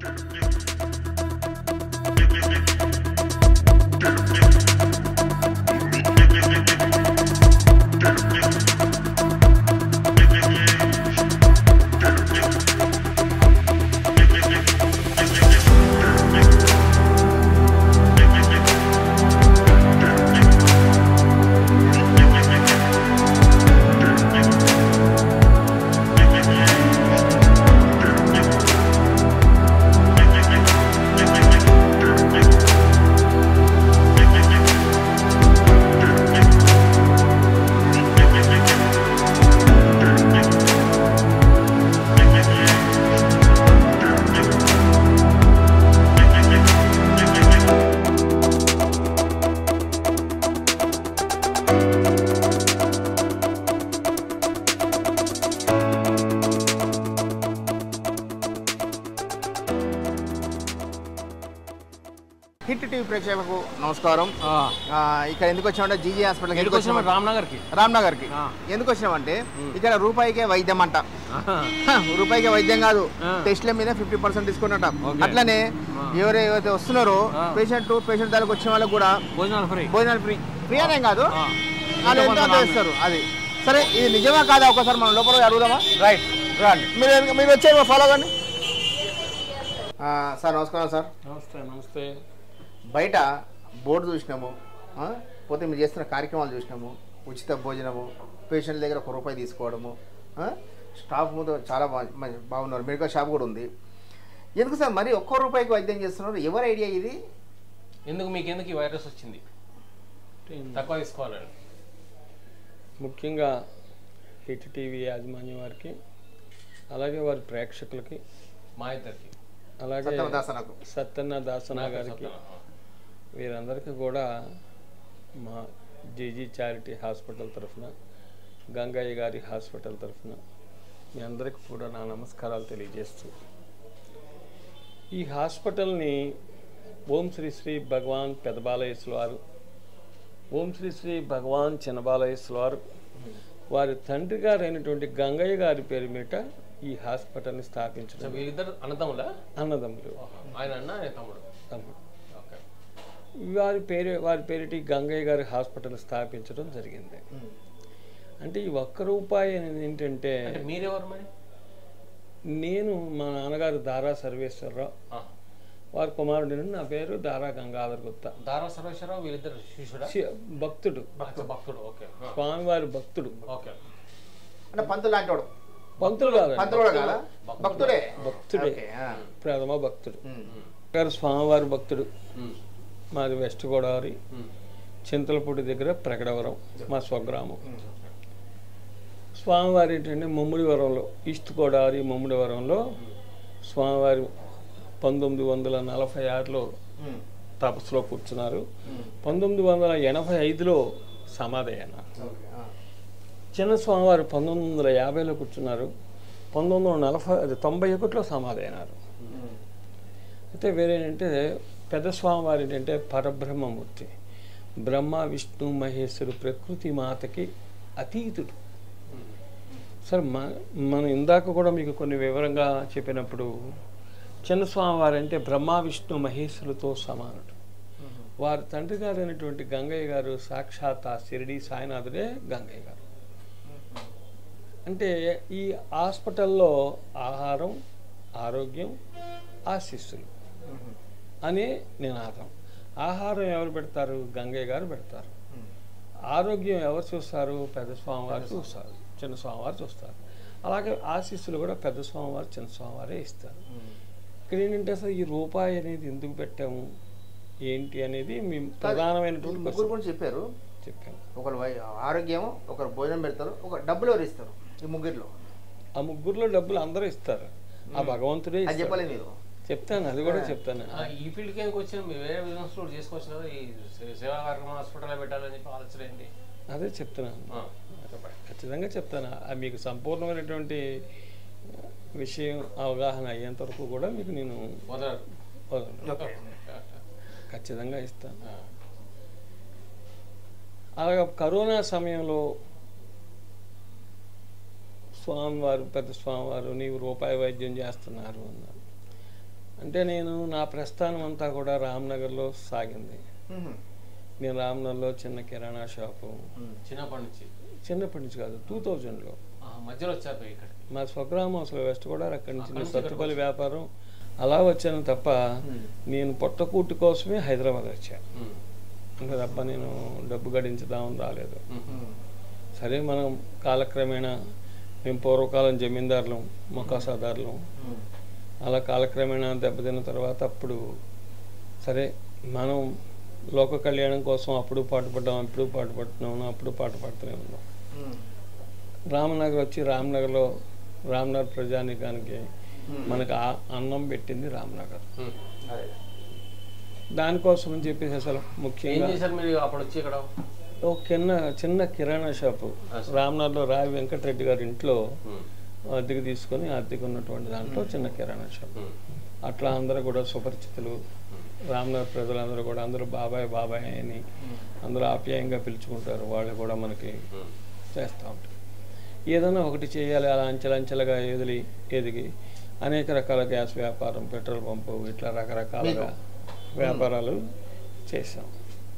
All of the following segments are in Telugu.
హిట్ టీవీ ప్రేక్షకులకు నమస్కారం ఆ, ఆ, ఇక్కడ ఎందుకు వచ్చామంటే జీజీ హాస్పిటల్కి ఎందుకు ఎందుకు వచ్చినాం రామ్నగర్కి రామ్నగర్కి ఆ. ఎందుకు వచ్చినామంటే ఇక్కడ రూపాయికే వైద్యం అంట ఆహా. హ, రూపాయికే వైద్యం కాదు ఆ. టెస్ట్ల మీద ఫిఫ్టీ పర్సెంట్ డిస్కౌంట్ అంట ఓకే. అట్లనే ఆ. ఎవరైతే వస్తున్నారో ఆ. పేషెంట్ పేషెంట్ దగ్గరకు వచ్చిన వాళ్ళకి కూడా భోజనాలు ఫ్రీ భోజనాలు ఫ్రీ ఫ్రీ అనేం కాదు ఆ. వాళ్ళు ఎంతో ఎంతో కొంత చేస్తారు అది సరే ఇది నిజమా కాదా ఒకసారి మనం లోపల పోయి అడుగుదామా రైట్ రండి మీరు వెనక- మీరు వచ్చే ఫాలో కండి సార్ నమస్కారం సార్ నమస్తే నమస్తే బయట బోర్డు చూసినాము ఆ? పోతే మీరు చేస్తున్న కార్యక్రమాలు చూసినాము ఉచిత భోజనము పేషెంట్ దగ్గర ఒక రూపాయి తీసుకోవడము ఆ? స్టాఫ్ ముందు చాలా బా మంచి- బాగున్నారు మెడికల్ షాప్ కూడా ఉంది ఎందుకు సార్ మరి ఒక్క రూపాయికి వైద్యం చేస్తున్నారు ఎవరి ఐడియా ఇది ఎందుకు మీకు ఎందుకు ఈ వైరస్ వచ్చింది తక్కువ తీసుకోవాలని ముఖ్యంగా హిట్ టీవీ యాజమాన్యం వారికి అలాగే వారి ప్రేక్షకులకి మా ఇద్దరికి అలాగే సత్యమ దాసనకు సత్యన్న దాసన గారికి వీరందరికీ కూడా మా జీజీ చారిటీ హాస్పిటల్ తరఫున గంగయ్య గారి హాస్పిటల్ తరఫున మీ అందరికీ కూడా నా నమస్కారాలు తెలియజేస్తూ ఈ హాస్పిటల్ని ఓం శ్రీ శ్రీ భగవాన్ పెదబాలయేశ్వర వారు ఓం శ్రీ శ్రీ భగవాన్ చిన్నబాలయేశ్వర వారు వారి తండ్రి గారైనటువంటి గంగయ్య గారి పేరు మీద ఈ హాస్పిటల్ని సో స్థాపించడం వీరిద్దరు అన్నదమ్ములా అన్నదమ్ములు ఆయన అన్న ఆయన తమ్ముడు తమ్ముడు ఓకే వారి పేరు వారి పేరిటి గంగయ్య గారి హాస్పిటల్ స్థాపించడం జరిగింది అంటే ఈ ఒక్క రూపాయి అనేది ఏంటంటే అంటే మీరెవరు మరి నేను మా నాన్నగారు దారా సర్వేశ్వరరావు ఆ. వారి కుమారుడిని నా పేరు దారా గంగాధర్ గుప్తా దారా సర్వేశ్వరరావు వీళ్ళిద్దరు శిష్యుడా శి- భక్తుడు భక్త- భక్తుడు ఓకే ఆ. స్వామివారి భక్తుడు ఓకే అంటే పంతులు లాంటి వాడు పంతులు కాదు పంతులు కూడా కాదా భక్తుడే భక్తుడే ఓకే, ఆ. ప్రథమ భక్తుడు ఉమ్. గారు స్వామివారి భక్తుడు ఉమ్. మాది వెస్ట్ గోదావరి ఉమ్. చింతలపూడి దగ్గర ప్రగడవరం మా స్వగ్రామం స్వామివారి ఏంటంటే ముమ్మిడివరంలో ఈస్ట్ గోదావరి ముమ్మిడివరంలో స్వామివారి పంతొమ్మిది వందల నలభై ఆరులో ఉమ్. తపస్సులో కూర్చున్నారు ఉమ్. పంతొమ్మిది వందల ఎనభై ఐదులో సమాధి అయినారు ఓకే, ఆ. చిన్న స్వామివారు పంతొమ్మిది వందల యాభైలో కూర్చున్నారు పంతొమ్మిది వందల నలభై అది తొంభై ఒకటిలో సమాధి అయినారు ఉమ్. అయితే వేరేంటంటే పెద్ద స్వామివారు ఏంటంటే పరబ్రహ్మమూర్తి బ్రహ్మ విష్ణు మహేశ్వరు ప్రకృతి మాతకి అతీతుడు సరే మా మనం ఇందాక కూడా మీకు కొన్ని వివరంగా చెప్పినప్పుడు చిన్న స్వామివారు అంటే బ్రహ్మ విష్ణు మహేశ్వరులతో సమానుడు వారి తండ్రి గారు అయినటువంటి గంగయ్య గారు సాక్షాత్ ఆ షిరిడి సాయినాథుడే గంగయ్య గారు అంటే ఈ హాస్పిటల్లో ఆహారం ఆరోగ్యం ఆశీస్సులు ఉమ్. అనే నినాదం ఆహారం ఎవరు పెడతారు గంగయ్య గారు పెడతారు ఉమ్. ఆరోగ్యం ఎవరు చూస్తారు పెద్ద స్వామివారు చూస్తారు చిన్న స్వామివారు చూస్తారు అలాగే ఆశీస్సులు కూడా పెద్ద స్వామివారు చిన్న స్వామివారే ఇస్తారు ఉమ్. ఇక్కడ ఏంటంటే అసలు ఈ రూపాయి అనేది ఎందుకు పెట్టాము ఏంటి అనేది మీ ప్రధానమైనటువంటి ముగ్గురు question గురించి చెప్పారు చెప్పాము ఒకరు వై- ఆరోగ్యం ఒకరు భోజనం పెడతారు ఒక డబ్బులు ఎవరు ఇస్తారు ఈ ముగ్గురిలో ఆ ముగ్గురులో డబ్బులు అందరూ ఇస్తారు ఆ భగవంతుడే అది ఇస్తాడు. చెప్పలేదు మీరు చెప్తాను అది కూడా చెప్తాను ఆ, ఈ ఫీల్డ్కి ఎందుకు వచ్చిన మీరు వేరే బిజినెస్ కూడా చేసుకోవచ్చు కదా ఈ సే- సేవా కార్యక్రమం హాస్పిటల్లో పెట్టాలని చెప్పి ఆలోచన ఏంటి అదే చెప్తున్నాను ఆ, చెప్పండి ఖచ్చితంగా చెప్తాను అది మీకు సంపూర్ణమైనటువంటి విషయం అవగాహన అయ్యేంత వరకు కూడా మీకు నేను వదలరు వదలను. ఓకే ఖచ్చితంగా ఇస్తాను ఆ. అలాగే కరోనా సమయంలో స్వామివారు పెద్ద స్వామివారు నీవు రూపాయి వైద్యం చేస్తున్నారు అన్నారు అంటే నేను నా ప్రస్థానం అంతా కూడా రామ్నగర్లో సాగింది మ్మ్. నేను రామ్నగర్లో చిన్న కిరాణా షాపు చిన్నప్పటి నుంచి చిన్నప్పటి నుంచి కాదు టూ థౌజండ్లో ఆ, మధ్యలో వచ్చారు ఇక్కడ మా స్వగ్రామం అసలు వెస్ట్ కూడా అక్కడి నుంచి అక్కడి నేను నుంచి సత్తుపల్లి వ్యాపారం అలా వచ్చాను తప్ప నేను పొట్టకూటి కోసమే హైదరాబాద్ వచ్చాను ఇంకా తప్ప నేను డబ్బు గడించుదామని రాలేదు మ్మ్. సరే మనం కాలక్రమేణా మేము పూర్వకాలం జమీందారులం మొకాసాదారులం మ్మ్. అలా కాలక్రమేణా దెబ్బతిన్న తర్వాత అప్పుడు సరే మనం లోక కళ్యాణం కోసం అప్పుడు పాటు పడ్డాం అప్పుడు పాటు పడుతున్నాం అప్పుడు పాటు పడుతూనే ఉన్నాం మ్మ్. రామనగర్ వచ్చి రామ్నగర్లో రామ్నగర్ ప్రజానికానికి మనకు ఆ అన్నం పెట్టింది రామ్నగర్ అదే దానికోసం అని చెప్పేసి అసలు ఏం ముఖ్యంగా చేశారు మీరు అప్పుడు వచ్చి ఇక్కడ ఒక చిన్న చిన్న కిరాణా షాపు రామ్నగర్లో రావి వెంకటరెడ్డి గారి ఇంట్లో అద్దెకు తీసుకొని అద్దెకు ఉన్నటువంటి దాంట్లో చిన్న కిరాణా షాప్ అట్లా అందరూ కూడా సుపరిచితులు రామ్నగర్ ప్రజలందరూ కూడా అందరూ బాబాయ్ బాబాయ్ అని అందరూ ఆప్యాయంగా పిలుచుకుంటారు వాళ్ళు కూడా మనకి చేస్తూ ఉంటారు ఏదైనా ఒకటి చేయాలి అలా అంచెలంచెలుగా ఎదిలి ఎదిగి అనేక రకాల గ్యాస్ వ్యాపారం పెట్రోల్ పంపు ఇట్లా రకరకాలుగా వ్యాపారాలు చేసాం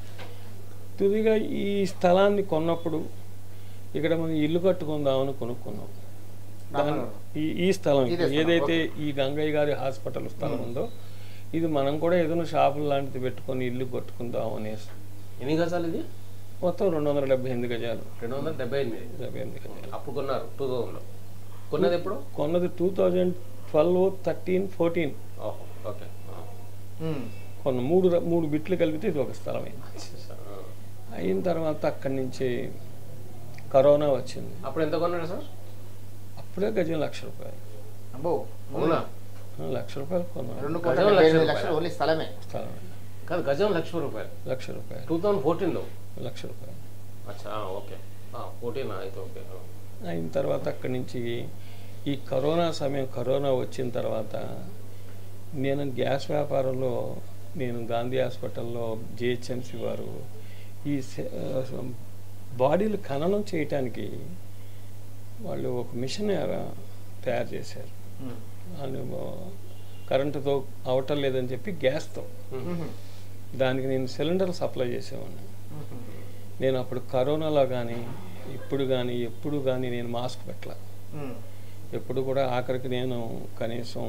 తుదిగా ఈ స్థలాన్ని కొన్నప్పుడు ఇక్కడ మనం ఇల్లు కట్టుకుందామని కొనుక్కున్నాం దాని ఈ ఈ స్థలం ఇదే స్థలం, ఏదైతే ఈ గంగయ్య గారి హాస్పిటల్ స్థలం ఉందో ఇది మనం కూడా ఏదైనా షాపులు లాంటిది పెట్టుకొని ఇల్లు కట్టుకుందాం అనేసి ఎన్ని గజాలు ఇది మొత్తం రెండు వందల డెబ్బై ఎనిమిది గజాలు రెండు వందల డెబ్బై ఎనిమిది డెబ్బై ఎనిమిది గజాలు అప్పుడు కొన్నారు టూ థౌజండ్లో కొన్నది ఎప్పుడు కొన్నది two thousand twelve thirteen fourteen ఓహో ఓకే ఆ. మ్మ్. కొన్న మూడు ర- మూడు బిట్లు కలిపితే ఇది ఒక స్థలం అయింది ఆ. అయిన తర్వాత అక్కడి నుంచి కరోనా వచ్చింది అప్పుడు ఎంత కొన్నాడు సార్ అప్పుడే గజం లక్ష రూపాయలు అబ్బో అవునా ఆ, లక్ష రూపాయలు కొన్నాను రెండు కోట్ల గజం డెబ్బై లక్ష ఎనిమిది రూపాయలు. లక్షలు ఓన్లీ స్థలమే స్థలం కాదు గజం లక్ష రూపాయలు లక్ష రూపాయలు టూ థౌజండ్ ఫోర్టీన్లో లక్ష రూపాయలు అచ్చా ఆ, ఓకే ఫోర్టీన్ అయితే ఓకే ఆ. అయిన తర్వాత అక్కడి నుంచి ఈ కరోనా సమయం కరోనా వచ్చిన తర్వాత నేను గ్యాస్ వ్యాపారంలో నేను గాంధీ హాస్పిటల్లో జిహెచ్ఎంసి వారు ఈ సె- ఆ, బాడీలు ఖననం చేయటానికి వాళ్ళు ఒక మిషన్ ఎర- తయారు చేశారు మ్మ్. అని కరెంటుతో అవటం లేదని చెప్పి గ్యాస్తో మ్మ్. దానికి నేను సిలిండర్ సప్లై చేసేవాడిని మ్మ్. నేను అప్పుడు కరోనాలో కానీ ఇప్పుడు కానీ ఎప్పుడు కానీ నేను మాస్క్ పెట్టల మ్మ్. ఎప్పుడు కూడా ఆఖరికి నేను కనీసం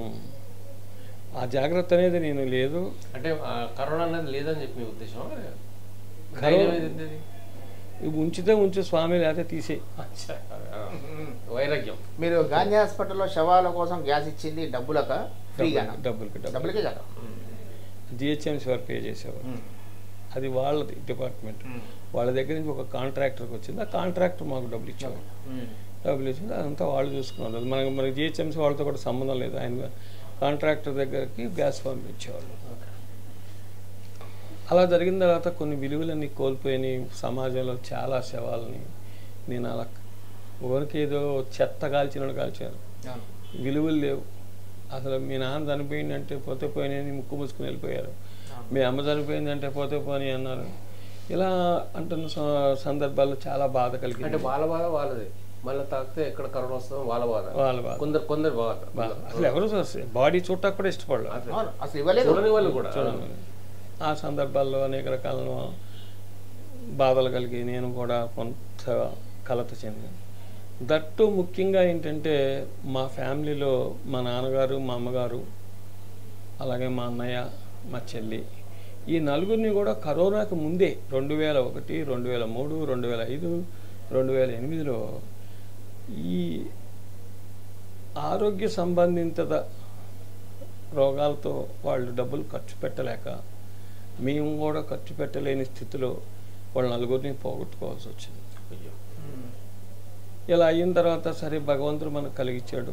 ఆ జాగ్రత్త అనేది నేను లేదు అంటే ఆ, కరోనా అనేది లేదని చెప్పి మీ ఉద్దేశం కరోనా- ధైర్యం ఏది ఉంది? ఇవి ఉంచితే ఉంచు స్వామి లేకపోతే తీసే అచ్చా ఆ. మ్మ్. వైరాగ్యం మీరు గాంధీ హాస్పిటల్లో శవాల కోసం గ్యాస్ ఇచ్చింది డబ్బులక ఫ్రీగా డబ్బులకి డబ్బులు డబ్బులకే కదా జిహెచ్ఎంసీ వారు పే చేసేవారు అది వాళ్ళది డిపార్ట్మెంట్ వాళ్ళ దగ్గర నుంచి ఒక కాంట్రాక్టర్కి వచ్చింది ఆ కాంట్రాక్టర్ మాకు డబ్బులు ఇచ్చేవాడు డబ్బులు ఇచ్చింది అదంతా వాళ్ళు చూసుకున్నారు అది మనకి మనకి జిహెచ్ఎంసీ వాళ్ళతో కూడా సంబంధం లేదు ఆయన కాంట్రాక్టర్ దగ్గరికి గ్యాస్ పంపించేవాళ్ళు అలా జరిగిన తర్వాత కొన్ని విలువలన్నీ కోల్పోయినాయి సమాజంలో చాలా శవాలని నేను అలా ఊరికేదో చెత్త కాల్చినట్టు కాల్చారు విలువలు లేవు అసలు మీ నాన్న చనిపోయిందంటే పోతే పోయినాయని ముక్కు మూసుకుని వెళ్ళిపోయారు మీ అమ్మ చనిపోయిందంటే పోతే పోని అన్నారు ఇలా అంటున్న స- సందర్భాల్లో చాలా బాధ అంటే కలిగింది వాళ్ళ బాధ వాళ్ళది మళ్ళీ తాకితే ఎక్కడ కరోనా వస్తుందో వాళ్ళ బాధ వాళ్ళ బాధ కొందరు కొందరు బాధ బాధ. అసలు ఎవరు బాడీ చూడటానికి కూడా ఇష్టపడలేదు అదే. అవును అసలు ఇవ్వలేదు చూడని వాళ్ళు కూడా చూడండి ఆ సందర్భాల్లో అనేక రకాల బాధలు కలిగి నేను కూడా కొంత కలత చెందాను దట్టు ముఖ్యంగా ఏంటంటే మా ఫ్యామిలీలో మా నాన్నగారు మా అమ్మగారు అలాగే మా అన్నయ్య మా చెల్లి ఈ నలుగురిని కూడా కరోనాకు ముందే రెండు వేల ఒకటి రెండు వేల మూడు రెండు వేల ఐదు రెండు వేల ఎనిమిదిలో ఈ ఆరోగ్య సంబంధిత రోగాలతో వాళ్ళు డబ్బులు ఖర్చు పెట్టలేక మేము కూడా ఖర్చు పెట్టలేని స్థితిలో వాళ్ళ నలుగురిని పోగొట్టుకోవాల్సి వచ్చింది అయ్యో. ఇలా అయిన తర్వాత సరే భగవంతుడు మనకు కలిగించాడు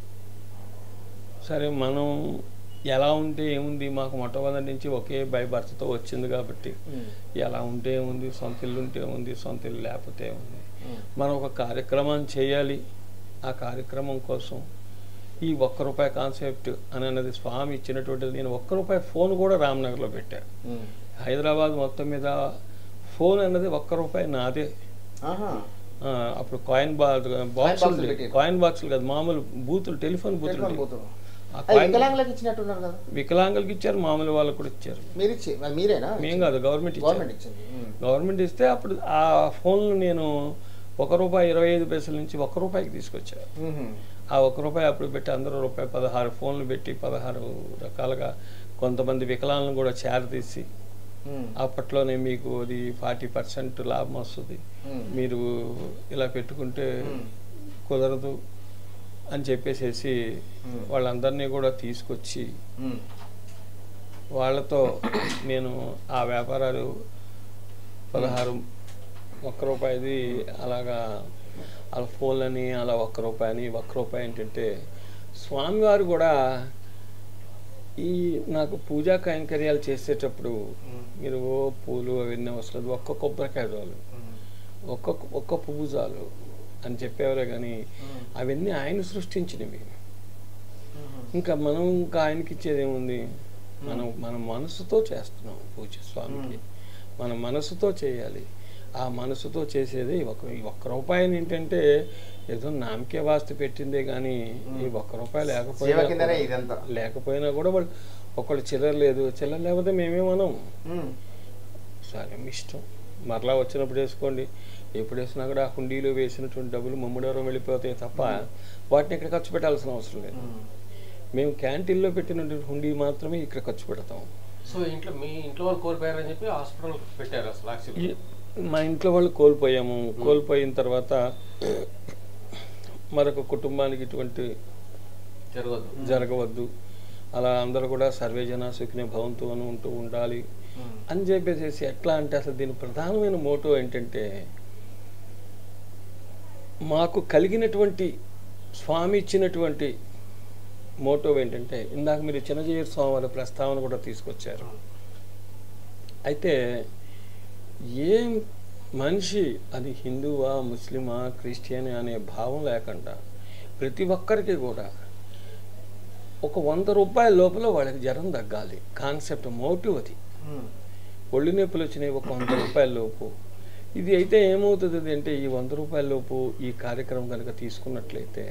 సరే మనం ఎలా ఉంటే ఏముంది మాకు మొట్టమొదటి నుంచి ఒకే బై భర్తతో వచ్చింది కాబట్టి ఎలా ఉంటే ఏముంది సొంత ఇల్లు ఉంటే ఏముంది సొంత ఇల్లు లేకపోతే ఏముంది మనం ఒక కార్యక్రమం చేయాలి ఆ కార్యక్రమం కోసం ఈ ఒక్క రూపాయి కాన్సెప్ట్ అని అన్నది స్వామి ఇచ్చినటువంటిది నేను ఒక్క రూపాయి ఫోన్ కూడా రామ్నగర్లో పెట్టాను హైదరాబాద్ మొత్తం మీద ఫోన్ అన్నది ఒక్క రూపాయి నాదే ఆహా. ఆ, అప్పుడు కాయిన్ బా boxలు బాక్సులు పెట్టారు. కాయిన్ బాక్సులు కాదు మామూలు బూతులు టెలిఫోన్ బూతులు టెలిఫోన్ ఉండేవి. బూతులు. ఆ అది కాయిన్ వికలాంగులకు ఇచ్చినట్టున్నారు కదా వికలాంగులకి ఇచ్చారు మామూలు వాళ్ళకి కూడా ఇచ్చారు మీరు ఇచ్చి మరి మీరేనా మేం కాదు గవర్నమెంట్ ఇచ్చారు గవర్నమెంట్ ఇచ్చింది ఉమ్. గవర్నమెంట్ ఇస్తే అప్పుడు ఆ ఫోన్లు నేను ఒక రూపాయి ఇరవై ఐదు పైసల నుంచి ఒక రూపాయికి తీసుకొచ్చాను ఉహుం. ఆ ఒక రూపాయి అప్పుడు పెట్టి అందరూ రూపాయి పదహారు ఫోన్లు పెట్టి పదహారు రకాలుగా కొంతమంది వికలాంగులను కూడా చేరదీసి ఉమ్. అప్పట్లోనే మీకు అది ఫార్టీ పర్సెంట్ లాభం వస్తుంది ఉమ్. మీరు ఇలా పెట్టుకుంటే ఉమ్. కుదరదు అని చెప్పేసేసి ఉమ్. వాళ్ళందరినీ కూడా తీసుకొచ్చి ఉమ్. వాళ్ళతో నేను ఆ వ్యాపారాలు పదహారు ఒక్క రూపాయిది అలాగా అలా ఫోన్లని అలా ఒక్క రూపాయి అని ఒక్క రూపాయి ఏంటంటే స్వామివారు కూడా ఈ నాకు పూజా కైంకర్యాలు చేసేటప్పుడు ఉమ్. మీరు ఓ పూలు అవన్నీ వస్తుంది ఒక్క కొబ్బరికాయ చాలు ఉమ్. ఒక్క ఒక్క పువ్వు చాలు అని చెప్పేవారే కానీ ఉమ్. అవన్నీ ఆయన సృష్టించినవి ఉహుం. ఇంకా మనం ఇంకా ఆయనకి ఇచ్చేది ఏముంది మనం మన మనసుతో చేస్తున్నాం పూజ స్వామికి మన మనసుతో చేయాలి ఆ మనసుతో చేసేది ఒక ఈ ఒక్క రూపాయని ఏంటంటే ఏదో నామకే వాస్తు పెట్టిందే కానీ ఈ ఒక్క రూపాయి సేవ లేకపోయినా కిందనే కూడా- ఇదంతా లేకపోయినా కూడా వాళ్ళు ఒకళ్ళు చిల్లర లేదు చిల్లర లేకపోతే మేమేమనం ఉమ్. సరే మీ ఇష్టం మరలా వచ్చినప్పుడు వేసుకోండి ఎప్పుడు వేసినా కూడా ఆ హుండీలో వేసినటువంటి డబ్బులు మమ్ముడెవరో వెళ్ళిపోతాయి తప్ప వాటిని ఇక్కడ ఖర్చు పెట్టాల్సిన అవసరం లేదు ఉమ్. మేము క్యాంటీన్లో పెట్టినటువంటి హుండీ మాత్రమే ఇక్కడ ఖర్చు పెడతాం సో ఇంట్లో మీ ఇంట్లో వాళ్ళు కోల్పోయారని చెప్పి హాస్పిటల్ పెట్టారు అసలు యాక్చువల్లీ ఈ- మా ఇంట్లో వాళ్ళు కోల్పోయాము కోల్పోయిన తర్వాత మరొక కుటుంబానికి ఇటువంటి జరగదు జరగవద్దు అలా అందరూ కూడా సర్వేజన సుఖినే భవంతు అని ఉంటూ ఉండాలి ఉమ్. అని చెప్పేసి ఎట్లా అంటే అసలు దీని ప్రధానమైన మోటో ఏంటంటే మాకు కలిగినటువంటి స్వామి ఇచ్చినటువంటి మోటో ఏంటంటే ఇందాక మీరు చిన్నజీవి స్వామి వారి ప్రస్తావన కూడా తీసుకొచ్చారు అయితే ఏ మనిషి అది హిందువా ముస్లిమా క్రిస్టియన్ అనే భావం లేకుండా ప్రతి ఒక్కరికి కూడా ఒక వంద రూపాయల లోపల వాళ్ళకి జ్వరం తగ్గాలి కాన్సెప్ట్ మోటివ్ అది ఉమ్. ఒళ్ళు నొప్పులు వచ్చినాయి ఒక వంద రూపాయల లోపు ఇది అయితే ఏమవుతుంది అంటే ఈ వంద రూపాయల లోపు ఈ కార్యక్రమం కనుక తీసుకున్నట్లయితే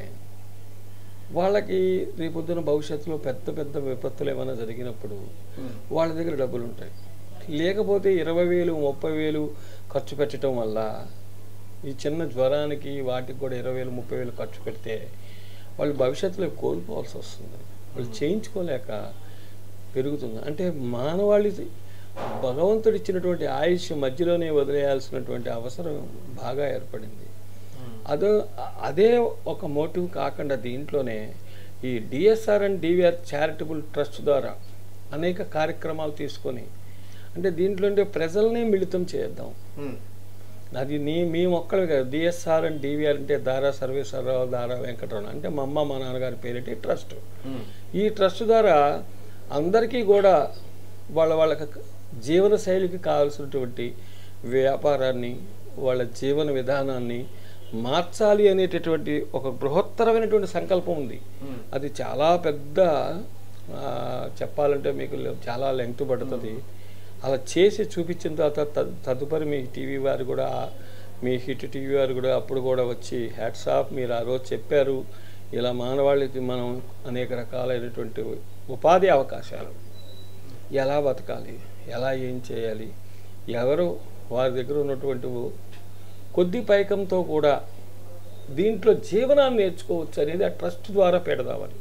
వాళ్ళకి రేపొద్దున భవిష్యత్తులో పెద్ద పెద్ద విపత్తులు ఏమైనా జరిగినప్పుడు ఉమ్. వాళ్ళ దగ్గర డబ్బులు ఉంటాయి లేకపోతే ఇరవై వేలు ముప్పై వేలు ఖర్చు పెట్టడం వల్ల ఈ చిన్న జ్వరానికి వాటికి కూడా ఇరవై వేలు ముప్పై వేలు ఖర్చు పెడితే వాళ్ళు భవిష్యత్తులో కోల్పోవాల్సి వస్తుంది వాళ్ళు చేయించుకోలేక పెరుగుతుంది అంటే మానవాళి భగవంతుడు ఇచ్చినటువంటి ఆయుష్ మధ్యలోనే వదిలేయాల్సినటువంటి అవసరం బాగా ఏర్పడింది అదో అదే ఒక మోటివ్ కాకుండా దీంట్లోనే ఈ DSR and DVR charitable trust ద్వారా అనేక కార్యక్రమాలు తీసుకొని అంటే దీంట్లో ఉండే ప్రజల్నే మిళితం చేద్దాం ఉమ్. అది నీ మీ మొక్కలు కాదు డిఎస్ఆర్ అండ్ డివిఆర్ అంటే దారా సర్వేశ్వరరావు దారా వెంకటరమణ అంటే మా అమ్మ మా నాన్నగారి పేరిటి ట్రస్ట్ ఉమ్. ఈ ట్రస్ట్ ద్వారా అందరికీ కూడా వాళ్ళ వాళ్ళ జీవన శైలికి కావాల్సినటువంటి వ్యాపారాన్ని వాళ్ళ జీవన విధానాన్ని మార్చాలి అనేటటువంటి ఒక బృహత్తరమైనటువంటి సంకల్పం ఉంది ఉమ్. అది చాలా పెద్ద ఆ, చెప్పాలంటే మీకు లే- చాలా లెంగ్త్ పడుతుంది అలా చేసి చూపించిన తర్వాత తద్- తదుపరి మీ టీవీ వారు కూడా మీ హిట్ టీవీ వారు కూడా అప్పుడు కూడా వచ్చి హ్యాట్స్ ఆఫ్ మీరు ఆ రోజు చెప్పారు ఇలా మానవాళికి మనం అనేక రకాలైనటువంటి ఉపాధి అవకాశాలు ఎలా బతకాలి ఎలా ఏం చేయాలి ఎవరు వారి దగ్గర ఉన్నటువంటి కొద్ది పైకంతో కూడా దీంట్లో జీవనాన్ని నేర్చుకోవచ్చు అనేది ఆ ట్రస్ట్ ద్వారా పెడదామని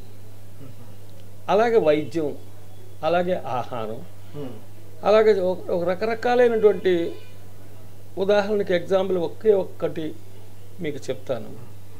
అలాగే వైద్యం అలాగే ఆహారం ఉమ్. అలాగే ఒక ఒక రకరకాలైనటువంటి ఉదాహరణకి ఎగ్జాంపుల్ ఒకే ఒక్కటి మీకు చెప్తాను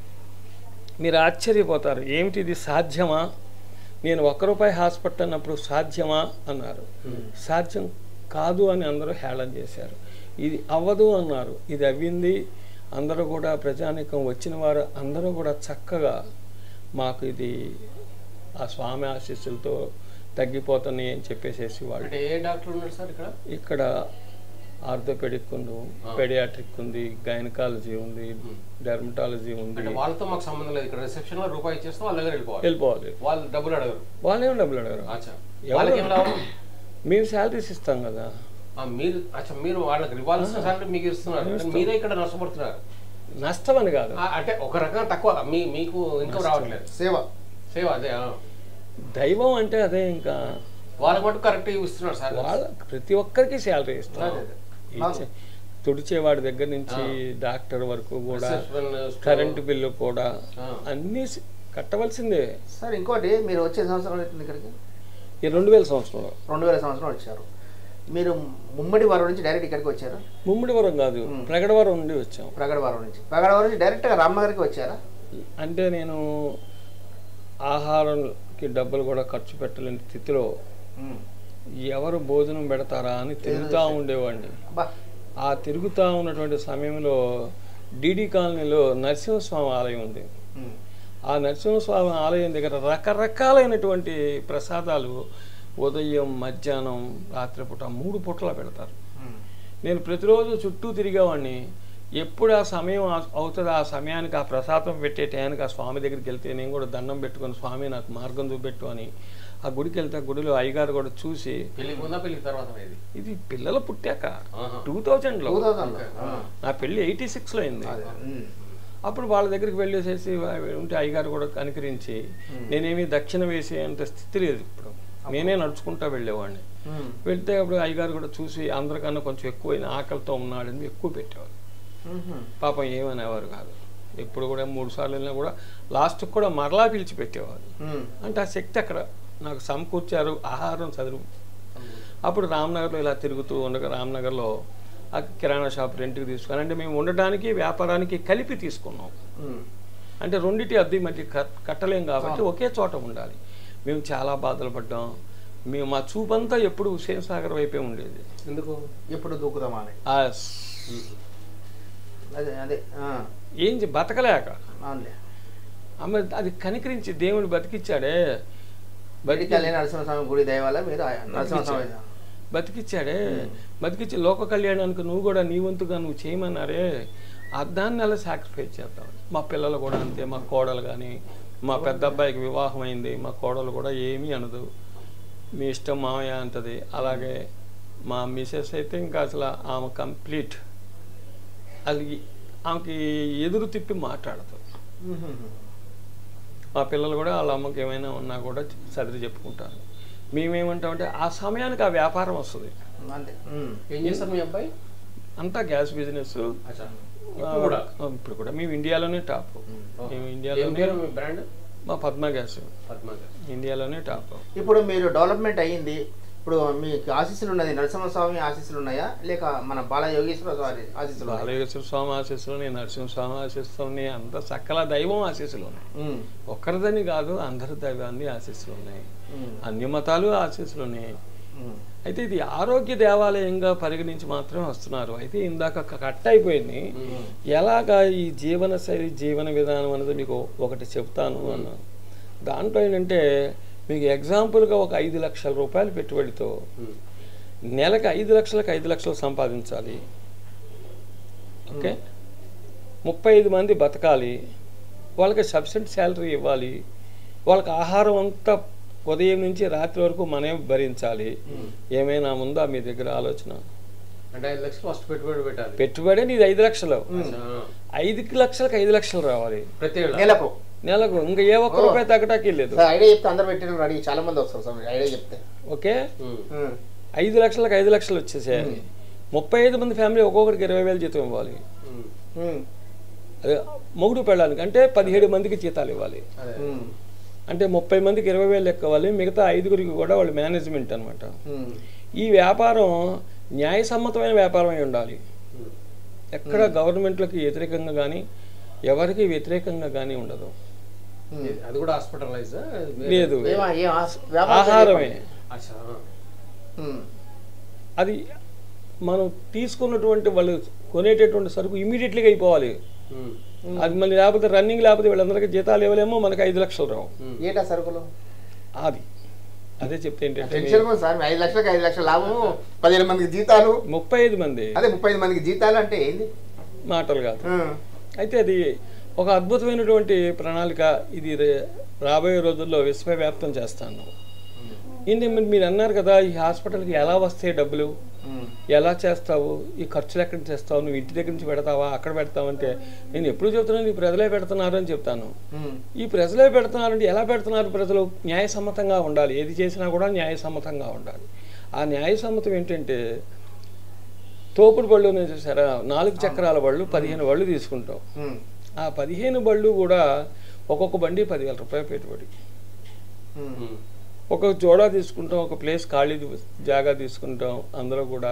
మీరు ఆశ్చర్యపోతారు ఏమిటి ఇది సాధ్యమా నేను ఒక్క రూపాయి హాస్పిటల్ అన్నప్పుడు సాధ్యమా అన్నారు సాధ్యం కాదు అని అందరూ హేళన చేశారు ఇది అవ్వదు అన్నారు ఇది అవ్వింది అందరూ కూడా ప్రజానికం వచ్చిన వారు అందరూ కూడా చక్కగా మాకు ఇది ఆ స్వామి ఆశీస్సులతో తగ్గిపోతున్నాయి అని చెప్పేసేసి వాళ్ళు అంటే ఏ డాక్టర్ ఉన్నారు సార్ ఇక్కడ ఇక్కడ ఆర్థోపెడిక్ ఉంది పెడియాట్రిక్ ఉంది గైనకాలజీ ఉంది డెర్మటాలజీ ఉంది అంటే వాళ్ళతో మాకు సంబంధం లేదు ఇక్కడ రిసెప్షన్ లో రూపాయి ఇచ్చేస్తే వాళ్ళ దగ్గర వెళ్ళిపోవాలి వెళ్ళిపోవాలి వాళ్ళు డబ్బులు అడగరు వాళ్ళేం డబ్బులు అడగరు అచ్చా ఎవరు? వాళ్ళకి ఏం లాభం మేము శాలరీస్ ఇస్తాం కదా ఆ, మీరు అచ్చా మీరు వాళ్ళకి ఇవ్వాల్సిన సాలరీ మీకు ఇస్తున్నారు కానీ మీరే ఇక్కడ నష్టపడుతున్నారు నష్టం అని కాదు ఆ, అంటే ఒక రకంగా తక్కువ మీ మీకు ఇన్కమ్ రావట్లేదు సేవ సేవ అదే ఆ. దైవం అంటే అదే ఇంకా వాళ్ళకి మటు కరెక్ట్ ఇస్తున్నారు సార్ వాళ్ళ ప్రతి ఒక్కరికి శాలరీ ఇస్తాం అదే, అదే. ఇచ్చే- తుడిచేవాడి దగ్గర నుంచి డాక్టర్ వరకు కూడా Reception, store. కరెంటు బిల్లు కూడా ఆ. అన్నీ సి- కట్టవలసిందే సార్ ఇంకోటి మీరు వచ్చే సంవత్సరం అవుతుంది ఇక్కడికి ఈ రెండు వేల సంవత్సరంలో రెండు వేల సంవత్సరం వచ్చారు మీరు ముమ్మడి వారం నుంచి డైరెక్ట్ ఇక్కడికి వచ్చారు ముమ్మిడివరం కాదు ప్రగడవరం నుండి వచ్చాం ప్రగడవారం నుంచి ప్రగడవారం నుంచి డైరెక్ట్గా రామ్నగర్కి వచ్చారా అంటే నేను ఆహారంకి డబ్బులు కూడా ఖర్చు పెట్టలేని స్థితిలో ఉమ్. ఎవరు భోజనం పెడతారా అని తిరుగుతూ ఉండేవాడిని అబ్బా ఆ తిరుగుతూ ఉన్నటువంటి సమయంలో డిడి కాలనీలో నరసింహస్వామి ఆలయం ఉంది ఉమ్. ఆ నరసింహస్వామి ఆలయం దగ్గర రకరకాలైనటువంటి ప్రసాదాలు ఉదయం మధ్యాహ్నం రాత్రిపూట మూడు పూటలా పెడతారు ఉమ్. నేను ప్రతిరోజు చుట్టూ తిరిగేవాడిని ఎప్పుడు ఆ సమయం ఆ- అవుతుందో ఆ సమయానికి ఆ ప్రసాదం పెట్టే టయానికి ఆ స్వామి దగ్గరికి వెళ్తే నేను కూడా దండం పెట్టుకొని స్వామి నాకు మార్గం చూపెట్టు అని ఆ గుడికి వెళ్తే ఆ గుడిలో అయ్యగారు కూడా చూసి పెళ్లికి ముందా పెళ్లికి తర్వాత ఇది ఇది పిల్లలు పుట్టాక ఆహా. టూ థౌజండ్లో టూ థౌజండ్లో నా పెళ్ళి ఎయిటీ సిక్స్లో అయింది అదే ఉమ్. అప్పుడు వాళ్ళ దగ్గరికి వెళ్ళేసేసి ఉంటే అయ్యగారు కూడా కనికరించి నేనేమి దక్షిణ వేసే అంత స్థితి లేదు ఇప్పుడు నేనే నడుచుకుంటా వెళ్ళేవాడిని ఉమ్. వెళ్తే అప్పుడు అయ్యగారు కూడా చూసి అందరికన్నా కొంచెం ఎక్కువైన ఆకలితో ఉన్నాడని ఎక్కువ పెట్టేవారు ఉహుం. పాపం ఏమనేవారు కాదు ఎప్పుడు కూడా మూడు సార్లు వెళ్ళినా కూడా లాస్ట్కి కూడా మరలా పిలిచి పెట్టేవారు ఉమ్. అంటే ఆ శక్తి అక్కడ నాకు సమకూర్చారు ఆహారం చదువు అప్పుడు రామ్నగర్లో ఇలా తిరుగుతూ ఉండగా రామ్నగర్లో ఆ కిరాణా షాప్ రెంట్కి తీసుకుని అంటే మేము ఉండడానికి వ్యాపారానికి కలిపి తీసుకున్నాం ఉమ్. అంటే రెండిటి అద్దె మధ్య కట్- కట్టలేం కాబట్టి ఒకే చోట ఉండాలి మేము చాలా బాధలు పడ్డాం మేము మా చూపంతా ఎప్పుడు హుసేన్ సాగర్ వైపే ఉండేది ఎందుకు ఎప్పుడు దూకుదామా అని ఆ అదే అదే ఆ. ఏం చే- బతకలేక అవునులే ఆమె అది కనికరించి దేవుడు బతికిచ్చాడే బయటికి వెళ్ళి నరసింహస్వామి గుడి దయ వల్ల మీరు ఆ నరసింహస్వామి బతికిచ్చాడే బతికిచ్చి లోక కళ్యాణానికి నువ్వు కూడా నీ వంతుగా నువ్వు చేయమన్నారే ఆ దాన్ని అలా సాక్రిఫైస్ చేద్దాం మా పిల్లలు కూడా అంతే మా కోడలు కానీ మా పెద్ద అబ్బాయికి వివాహం అయింది మా కోడలు కూడా ఏమీ అనదు మీ ఇష్టం మామయ్య అంటది అలాగే మా మిసెస్ అయితే ఇంకా అసలు ఆమె కంప్లీట్ అది ఆమెకి ఎదురు తిప్పి మాట్లాడదు ఉహుం. మా పిల్లలు కూడా వాళ్ళ అమ్మకి ఏమైనా ఉన్నా కూడా సదిరి చెప్పుకుంటారు మేమేమంటామంటే ఆ సమయానికి ఆ వ్యాపారం వస్తుంది అంతే ఉమ్. ఏం చేస్తారు మీ అబ్బాయి అంతా గ్యాస్ బిజినెస్ అచ్చా ఆ, ఇప్పుడు కూడా ఇప్పుడు కూడా మేము ఇండియాలోనే టాప్ మేము ఏం ఇండియాలోనే పేరు మీ బ్రాండ్ మా పద్మ గ్యాస్ పద్మ గారు ఇండియాలోనే టాప్ ఇప్పుడు మీరు డెవలప్మెంట్ అయ్యింది ఇప్పుడు మీకు ఆశీస్సులు ఉన్నది నరసింహస్వామి ఆశీస్సులు ఉన్నాయా లేక మన బాల యోగేశ్వర స్వామి ఆశీస్సులు ఉన్నాయా? బాలయోగేశ్వర స్వామి ఆశీస్సులని నరసింహస్వామి ఆశీస్సులని అంత సకల దైవం ఆశీస్సులు ఉన్నాయి ఉమ్. ఒక్కరిదని కాదు అందరి దైవాన్ని ఆశీస్సులు ఉన్నాయి ఉమ్. అన్ని మతాలు ఆశీస్సులు ఉన్నాయి ఉమ్. అయితే ఇది ఆరోగ్య దేవాలయంగా పరిగణించి మాత్రమే వస్తున్నారు అయితే ఇందాక క- కట్ అయిపోయింది ఎలాగా ఈ జీవన శైలి జీవన విధానం అనేది మీకు ఒకటి చెప్తాను అన్నాను దాంట్లో ఏంటంటే మీకు ఎగ్జాంపుల్గా ఒక ఐదు లక్షల రూపాయలు పెట్టుబడితో నెలకు ఐదు లక్షలకు ఐదు లక్షలు సంపాదించాలి ఓకే ముప్పై ఐదు మంది బతకాలి వాళ్ళకి సబ్సిడీ శాలరీ ఇవ్వాలి వాళ్ళకి ఆహారం అంతా ఉదయం నుంచి రాత్రి వరకు మనమే భరించాలి ఏమైనా ఉందా మీ దగ్గర ఆలోచన అంటే ఐదు లక్షలు ఫస్ట్ పెట్టుబడి పెట్టాలి పెట్టుబడి నీది ఐదు లక్షలు అచ్చా. ఐదు లక్షలకు ఐదు లక్షలు రావాలి ప్రతి ఏళ్ళ? నెలకు నెలకు ఇంకా ఏ ఒక్క రూపాయి తగ్గటానికి లేదు సార్ ఐడియా చెప్తే అందరు పెట్టిన అడిగి చాలా మంది వస్తారు సార్ మీరు ఐడియా చెప్తే ఓకే ఉమ్. ఉమ్. ఐదు లక్షలకు ఐదు లక్షలు వచ్చేసేయాలి ముప్పై ఐదు మంది ఫ్యామిలీ ఒక్కొక్కరికి ఇరవై వేలు జీతం ఇవ్వాలి ఉమ్. ఉమ్. అదే మొగుడు పెళ్ళానికి అంటే పదిహేడు మందికి జీతాలు ఇవ్వాలి అదే ఉమ్. అంటే ముప్పై మందికి ఇరవై వేలు ఎక్కవాలి మిగతా ఐదుగురికి కూడా వాళ్ళు మేనేజ్మెంట్ అనమాట ఉమ్. ఈ వ్యాపారం న్యాయసమ్మతమైన వ్యాపారం అయి ఉండాలి ఉమ్. ఎక్కడ గవర్నమెంట్లకి వ్యతిరేకంగా కానీ ఎవరికి వ్యతిరేకంగా కానీ ఉండదు ఉమ్. అది కూడా హాస్పిటలైజ్ లేదు ఏమా ఏం ఆస్- వ్యాపారం ఆహారమే అచ్చా ఉమ్. అది మనం తీసుకున్నటువంటి వాళ్ళు కొనేటటువంటి సరుకు ఇమీడియట్లీగా అయిపోవాలి ఉమ్. అది మళ్ళీ లేకపోతే రన్నింగ్ లేకపోతే వీళ్ళందరికీ జీతాలు ఇవ్వలేమో మనకి ఐదు లక్షలు రావు ఉమ్. ఏటా సరుకులు అది అదే చెప్తే ఏంటంటే టెన్షన్ కూడా సార్ ఐదు లక్షలకు ఐదు లక్షల లాభము పదిహేను మందికి జీతాలు ముప్పై ఐదు మంది అదే ముప్పై ఐదు మందికి జీతాలు అంటే ఏంది మాటలు కాదు ఉమ్. అయితే అది ఒక అద్భుతమైనటువంటి ప్రణాళిక ఇది రే- రాబోయే రోజుల్లో విశ్వవ్యాప్తం చేస్తాను ఇది మరి మీరు అన్నారు కదా ఈ హాస్పిటల్కి ఎలా వస్తాయి డబ్బులు ఉమ్. ఎలా చేస్తావు ఈ ఖర్చులు ఎక్కడి నుంచి చేస్తావు నువ్వు ఇంటి దగ్గర నుంచి పెడతావా అక్కడ పెడతావు అంటే నేను ఎప్పుడు చెప్తున్నాను ఈ ప్రజలే పెడుతున్నారు అని చెప్తాను ఉమ్, ఈ ప్రజలే పెడుతున్నారంటే ఎలా పెడుతున్నారు ప్రజలు న్యాయసమ్మతంగా ఉండాలి ఏది చేసినా కూడా న్యాయసమ్మతంగా ఉండాలి ఆ న్యాయసమ్మతం ఏంటంటే తోపుడు బళ్ళు ఉన్నాయి చూసారా నాలుగు చక్రాల బళ్ళు పదిహేను బళ్ళు తీసుకుంటాం ఉమ్, ఆ పదిహేను బళ్ళు కూడా ఒక్కొక్క బండి పదివేల రూపాయలు పెట్టుబడి ఉమ్, ఒక జోడా తీసుకుంటాం ఒక ప్లేస్ ఖాళీ జాగా తీసుకుంటాం అందులో కూడా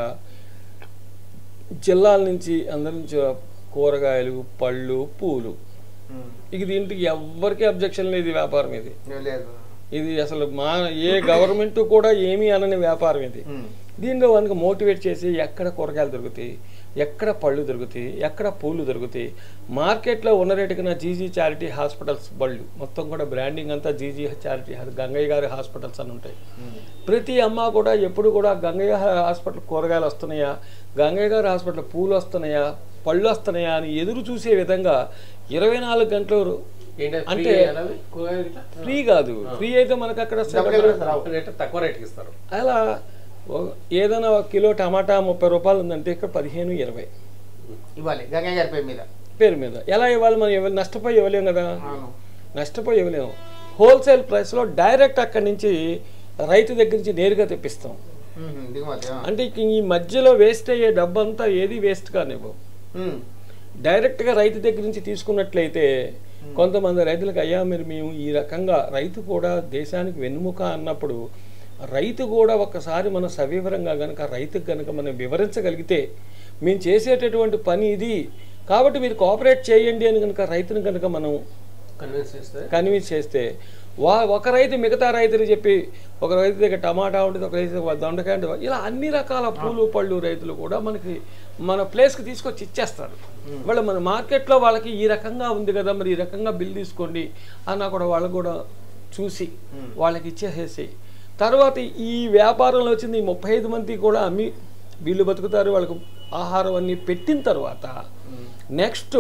జిల్లాల నుంచి అందరి నుంచి కూరగాయలు పళ్ళు పూలు ఉమ్. ఇక దీంట్లో ఎవ్వరికి అబ్జెక్షన్ లేదు ఈ వ్యాపారం ఇది ఏం లేదు ఇది అసలు మా ఏ గవర్నమెంట్ కూడా ఏమీ అనని వ్యాపారం ఇది ఉమ్, దీనిలో వాళ్ళకి మోటివేట్ చేసి ఎక్కడ కూరగాయలు దొరుకుతాయి ఎక్కడ పళ్ళు దొరుకుతాయి ఎక్కడ పూలు దొరుకుతాయి మార్కెట్లో ఉన్న రేటుకి నా జీజీ చారిటీ హాస్పిటల్స్ బళ్ళు మొత్తం కూడా బ్రాండింగ్ అంతా జీజీ చారిటీ గంగయ్య గారి హాస్పిటల్స్ అని ఉంటాయి ఉమ్, ప్రతి అమ్మ కూడా ఎప్పుడు కూడా గంగయ్య హాస్పిటల్ కూరగాయలు వస్తున్నాయా గంగయ్య గారి హాస్పిటల్ పూలు వస్తున్నాయా పళ్ళు వస్తున్నాయా అని ఎదురు చూసే విధంగా ఇరవై నాలుగు గంటలు ఏంటి అంటే- అంటే కూరగాయలు ఇట్లా? ఫ్రీ కాదు ఫ్రీ అయితే మనకు అక్కడ డబ్బులు కూడా రావు. రేట్ తక్కువ రేట్కి ఇస్తారు అలా ఓ- ఏదైనా ఒక కిలో టమాటా ముప్పై రూపాయలు ఉందంటే ఇక్కడ పదిహేను ఇరవై ఇవ్వాలి గంగయ్య గారి పేరు మీద పేరు మీద ఎలా ఇవ్వాలి మనం ఇవ్వాలి నష్టపోయి ఇవ్వలేం కదా అవును నష్టపోయి ఇవ్వలేము హోల్సేల్ ప్రైస్లో డైరెక్ట్ అక్కడి నుంచి రైతు దగ్గర నుంచి నేరుగా తెప్పిస్తాం ఉమ్, దిగుమతి ఆ. అంటే ఇక ఈ మధ్యలో వేస్ట్ అయ్యే డబ్బంతా ఏది వేస్ట్ కానివ్వు ఉమ్, డైరెక్ట్గా రైతు దగ్గర నుంచి తీసుకున్నట్లయితే కొంతమంది రైతులకు అయ్యా మీరు మేము ఈ రకంగా రైతు కూడా దేశానికి వెన్నుముక అన్నప్పుడు రైతు కూడా ఒక్కసారి మనం సవివరంగా కనుక రైతుకు కనుక మనం వివరించగలిగితే మేము చేసేటటువంటి పని ఇది కాబట్టి మీరు కోఆపరేట్ చేయండి అని కనుక రైతుని కనుక మనం కన్విన్స్ చేస్తే కన్విన్స్ చేస్తే వా ఒక రైతు మిగతా రైతులు చెప్పి ఒక రైతు దగ్గర టమాటా ఉంటుంది ఒక రైతు దగ్గర దొండకాయ ఉంటుంది ఇలా అన్ని రకాల పూలు పళ్ళు రైతులు కూడా మనకి మన ప్లేస్కి తీసుకొచ్చి ఇచ్చేస్తారు వాళ్ళ మన మార్కెట్లో వాళ్ళకి ఈ రకంగా ఉంది కదా మరి ఈ రకంగా బిల్ తీసుకోండి అన్నా కూడా వాళ్ళు కూడా చూసి వాళ్ళకి ఇచ్చేసేసి తర్వాత ఈ వ్యాపారంలో వచ్చింది ఈ ముప్పై ఐదు మంది కూడా అమ్మి వీళ్ళు బతుకుతారు వాళ్ళకు ఆహారం అన్ని పెట్టిన తర్వాత నెక్స్ట్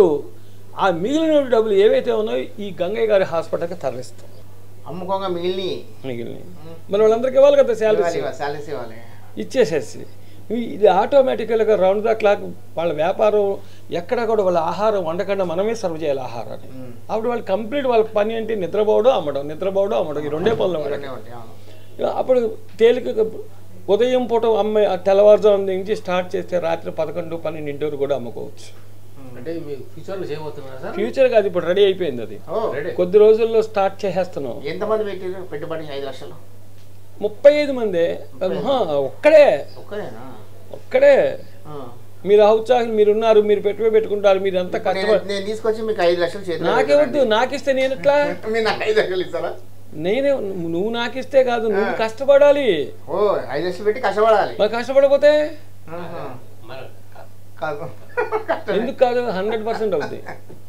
ఆ మిగిలిన డబ్బులు ఏవైతే ఉన్నాయో ఈ గంగయ్య గారి హాస్పిటల్కి తరలిస్తాం అమ్ముకోగా మిగిలిని మిగిలిన మరి వాళ్ళందరికీ ఇవ్వాలి కదా శాలరీస్ శాలరీస్ ఇవ్వాలి ఇచ్చేసేసి ఇవి- ఇది ఆటోమేటికల్గా రౌండ్ ద క్లాక్ వాళ్ళ వ్యాపారం ఎక్కడ కూడా వాళ్ళ ఆహారం వండకుండా మనమే సర్వ్ చేయాలి ఆహారాన్ని ఉమ్. అప్పుడు వాళ్ళు కంప్లీట్ వాళ్ళ పని అంటే నిద్రపోవడం అమ్మడం నిద్రపోవడం అమ్మడం ఈ రెండే పనులు వాళ్ళకి. ఇవన్నీ ఉంటాయి, అవును. అప్పుడు తేలిక ఉదయం పూట అమ్మే ఆ తెల్లవారుజాము నుంచి స్టార్ట్ చేస్తే రాత్రి పదకొండు పన్నెండింటి వరకు కూడా అమ్ముకోవచ్చు అంటే మీరు ఫ్యూచర్లో చేయబోతున్నారా సార్ ఫ్యూచర్ కాదు ఇప్పుడు రెడీ అయిపోయింది అది ఓ రెడీ కొద్ది రోజుల్లో స్టార్ట్ చేసేస్తున్నాం ఎంతమంది పెట్టారు పెట్టుబడి ఐదు లక్షలు ముప్పై ఐదు మంది ఆహా, ఒక్కడే ఒక్కరేనా ఒక్కడే ఆ. మీరు ఔత్సాహం మీరు ఉన్నారు మీరు పెట్టుబడి పెట్టుకుంటారు మీరు అంతా ఇప్పుడు కష్టపడి నేను- నేను తీసుకొచ్చి మీకు ఐదు లక్షలు చేతిలో నాకే వద్దు నాకిస్తే నేను ఎట్లా పెడతానండి. మీరు నాకు ఐదు లక్షలు ఇస్తారా నేనే నువ్వు నాకిస్తే కాదు నువ్వు కష్టపడాలి ఓ ఐదు లక్షలు పెట్టి కష్టపడాలి మరి కష్టపడకపోతే ఆహా. మరి కాదు ఎందుకు కాదు హండ్రెడ్ పర్సెంట్ అవుతుంది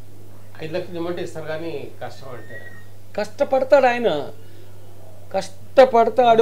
ఐదు లక్షలు ఇమ్మంటే ఇస్తారు కానీ కష్టం అంటే కష్టపడతాడు ఆయన కష్టపడతాడు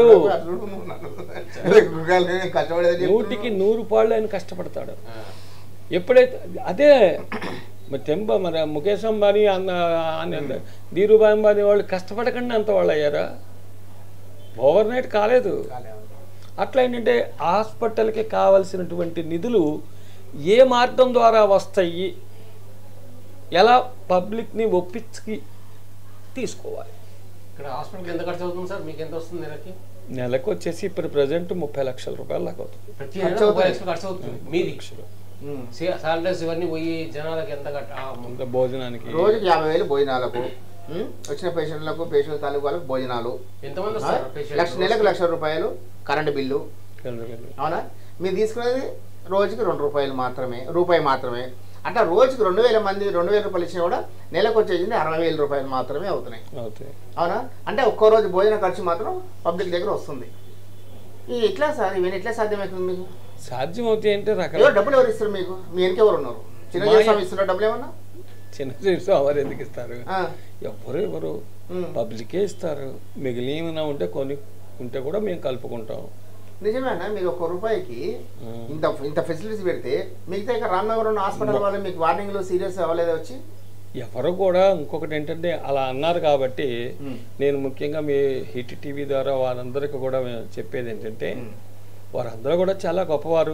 కష్టపడేది నూటికి నూరు పాళ్ళు ఆయన కష్టపడతాడు ఆ, ఎప్పుడైతే అదే మరి తెంప మరి ముఖేష్ అంబానీ అన్న అన్న ధీరుభాయ్ అంబానీ వాళ్ళు కష్టపడకుండా అంత వాళ్ళు అయ్యారా ఓవర్ నైట్ కాలేదు అట్లా ఏంటంటే హాస్పిటల్కి కావలసినటువంటి నిధులు ఏ మార్గం ద్వారా వస్తాయి ఎలా పబ్లిక్ని ఒప్పించి తీసుకోవాలి ఇక్కడ హాస్పిటల్కి ఎంత ఖర్చు అవుతుంది సార్ మీకు ఎంత వస్తుంది నెలకి నెలకు వచ్చేసి ఇప్పుడు ప్రజెంట్ ముప్పై లక్షల రూపాయలు దాకా అవుతుంది ప్రతి ఖర్చు నెల ముప్పై అవుతుంది. లక్షలు ఖర్చు అవుతుంది మీది సాలరీస్ ఇవన్నీ పోయి జనాలకి ఎంత కట్ట ఆ, ఇంత భోజనానికి రోజుకి యాభై వేలు భోజనాలకు ఉమ్, వచ్చిన పేషెంట్లకు పేషెంట్ తాలూకు వాళ్ళకు భోజనాలు ఎంతమంది ఆ, వస్తారు patient? లక్ష నెలకు లక్ష రూపాయలు కరెంటు బిల్లు అవునా మీరు తీసుకునేది రోజుకి రెండు రూపాయలు మాత్రమే రూపాయి మాత్రమే అట్లా రోజుకి రెండు వేల మంది రెండు వేల రూపాయలు ఇచ్చినా కూడా నెలకు వచ్చేసింది అరవై వేల రూపాయలు మాత్రమే అవుతున్నాయి అవుతాయి అవునా అంటే ఒక్కో రోజు భోజన ఖర్చు మాత్రం పబ్లిక్ దగ్గర వస్తుంది ఈ ఎట్లా సార్ ఇవన్నీ ఎట్లా సాధ్యమవుతుంది మీకు సాధ్యం అవుతాయి అంటే ఎవరు రకరకాల డబ్బులు ఎవరు ఇస్తారు మీకు మీ వెనక ఎవరు ఉన్నారు చిన్న మా- స్వామి ఇస్తున్నారు డబ్బులు ఏమన్నా చిన్న చిన్న ఎవరు ఎందుకు ఇస్తారు ఆ, ఎవరు ఎవరు ఉమ్. పబ్లికే ఇస్తారు మిగిలిన ఉంటే కొన్ని ఉంటే కూడా మేము కలుపుకుంటాం నిజమేనా మీరు ఒక్క రూపాయికి ఉమ్. ఇంత ఇంత ఫెసిలిటీస్ పెడితే మిగతా ఇక్కడ రామ్నగర్ ఉన్న హాస్పిటల్ వాళ్ళు మీకు వార్నింగ్లు సీరియస్ అవ్వలేదా వచ్చి ఎవరు కూడా ఇంకొకటి ఏంటంటే అలా అన్నారు కాబట్టి ఉమ్. నేను ముఖ్యంగా మీ హిట్ టీవీ ద్వారా వారందరికీ కూడా మేము చెప్పేది ఏంటంటే ఉమ్. వారందరూ కూడా చాలా గొప్పవారు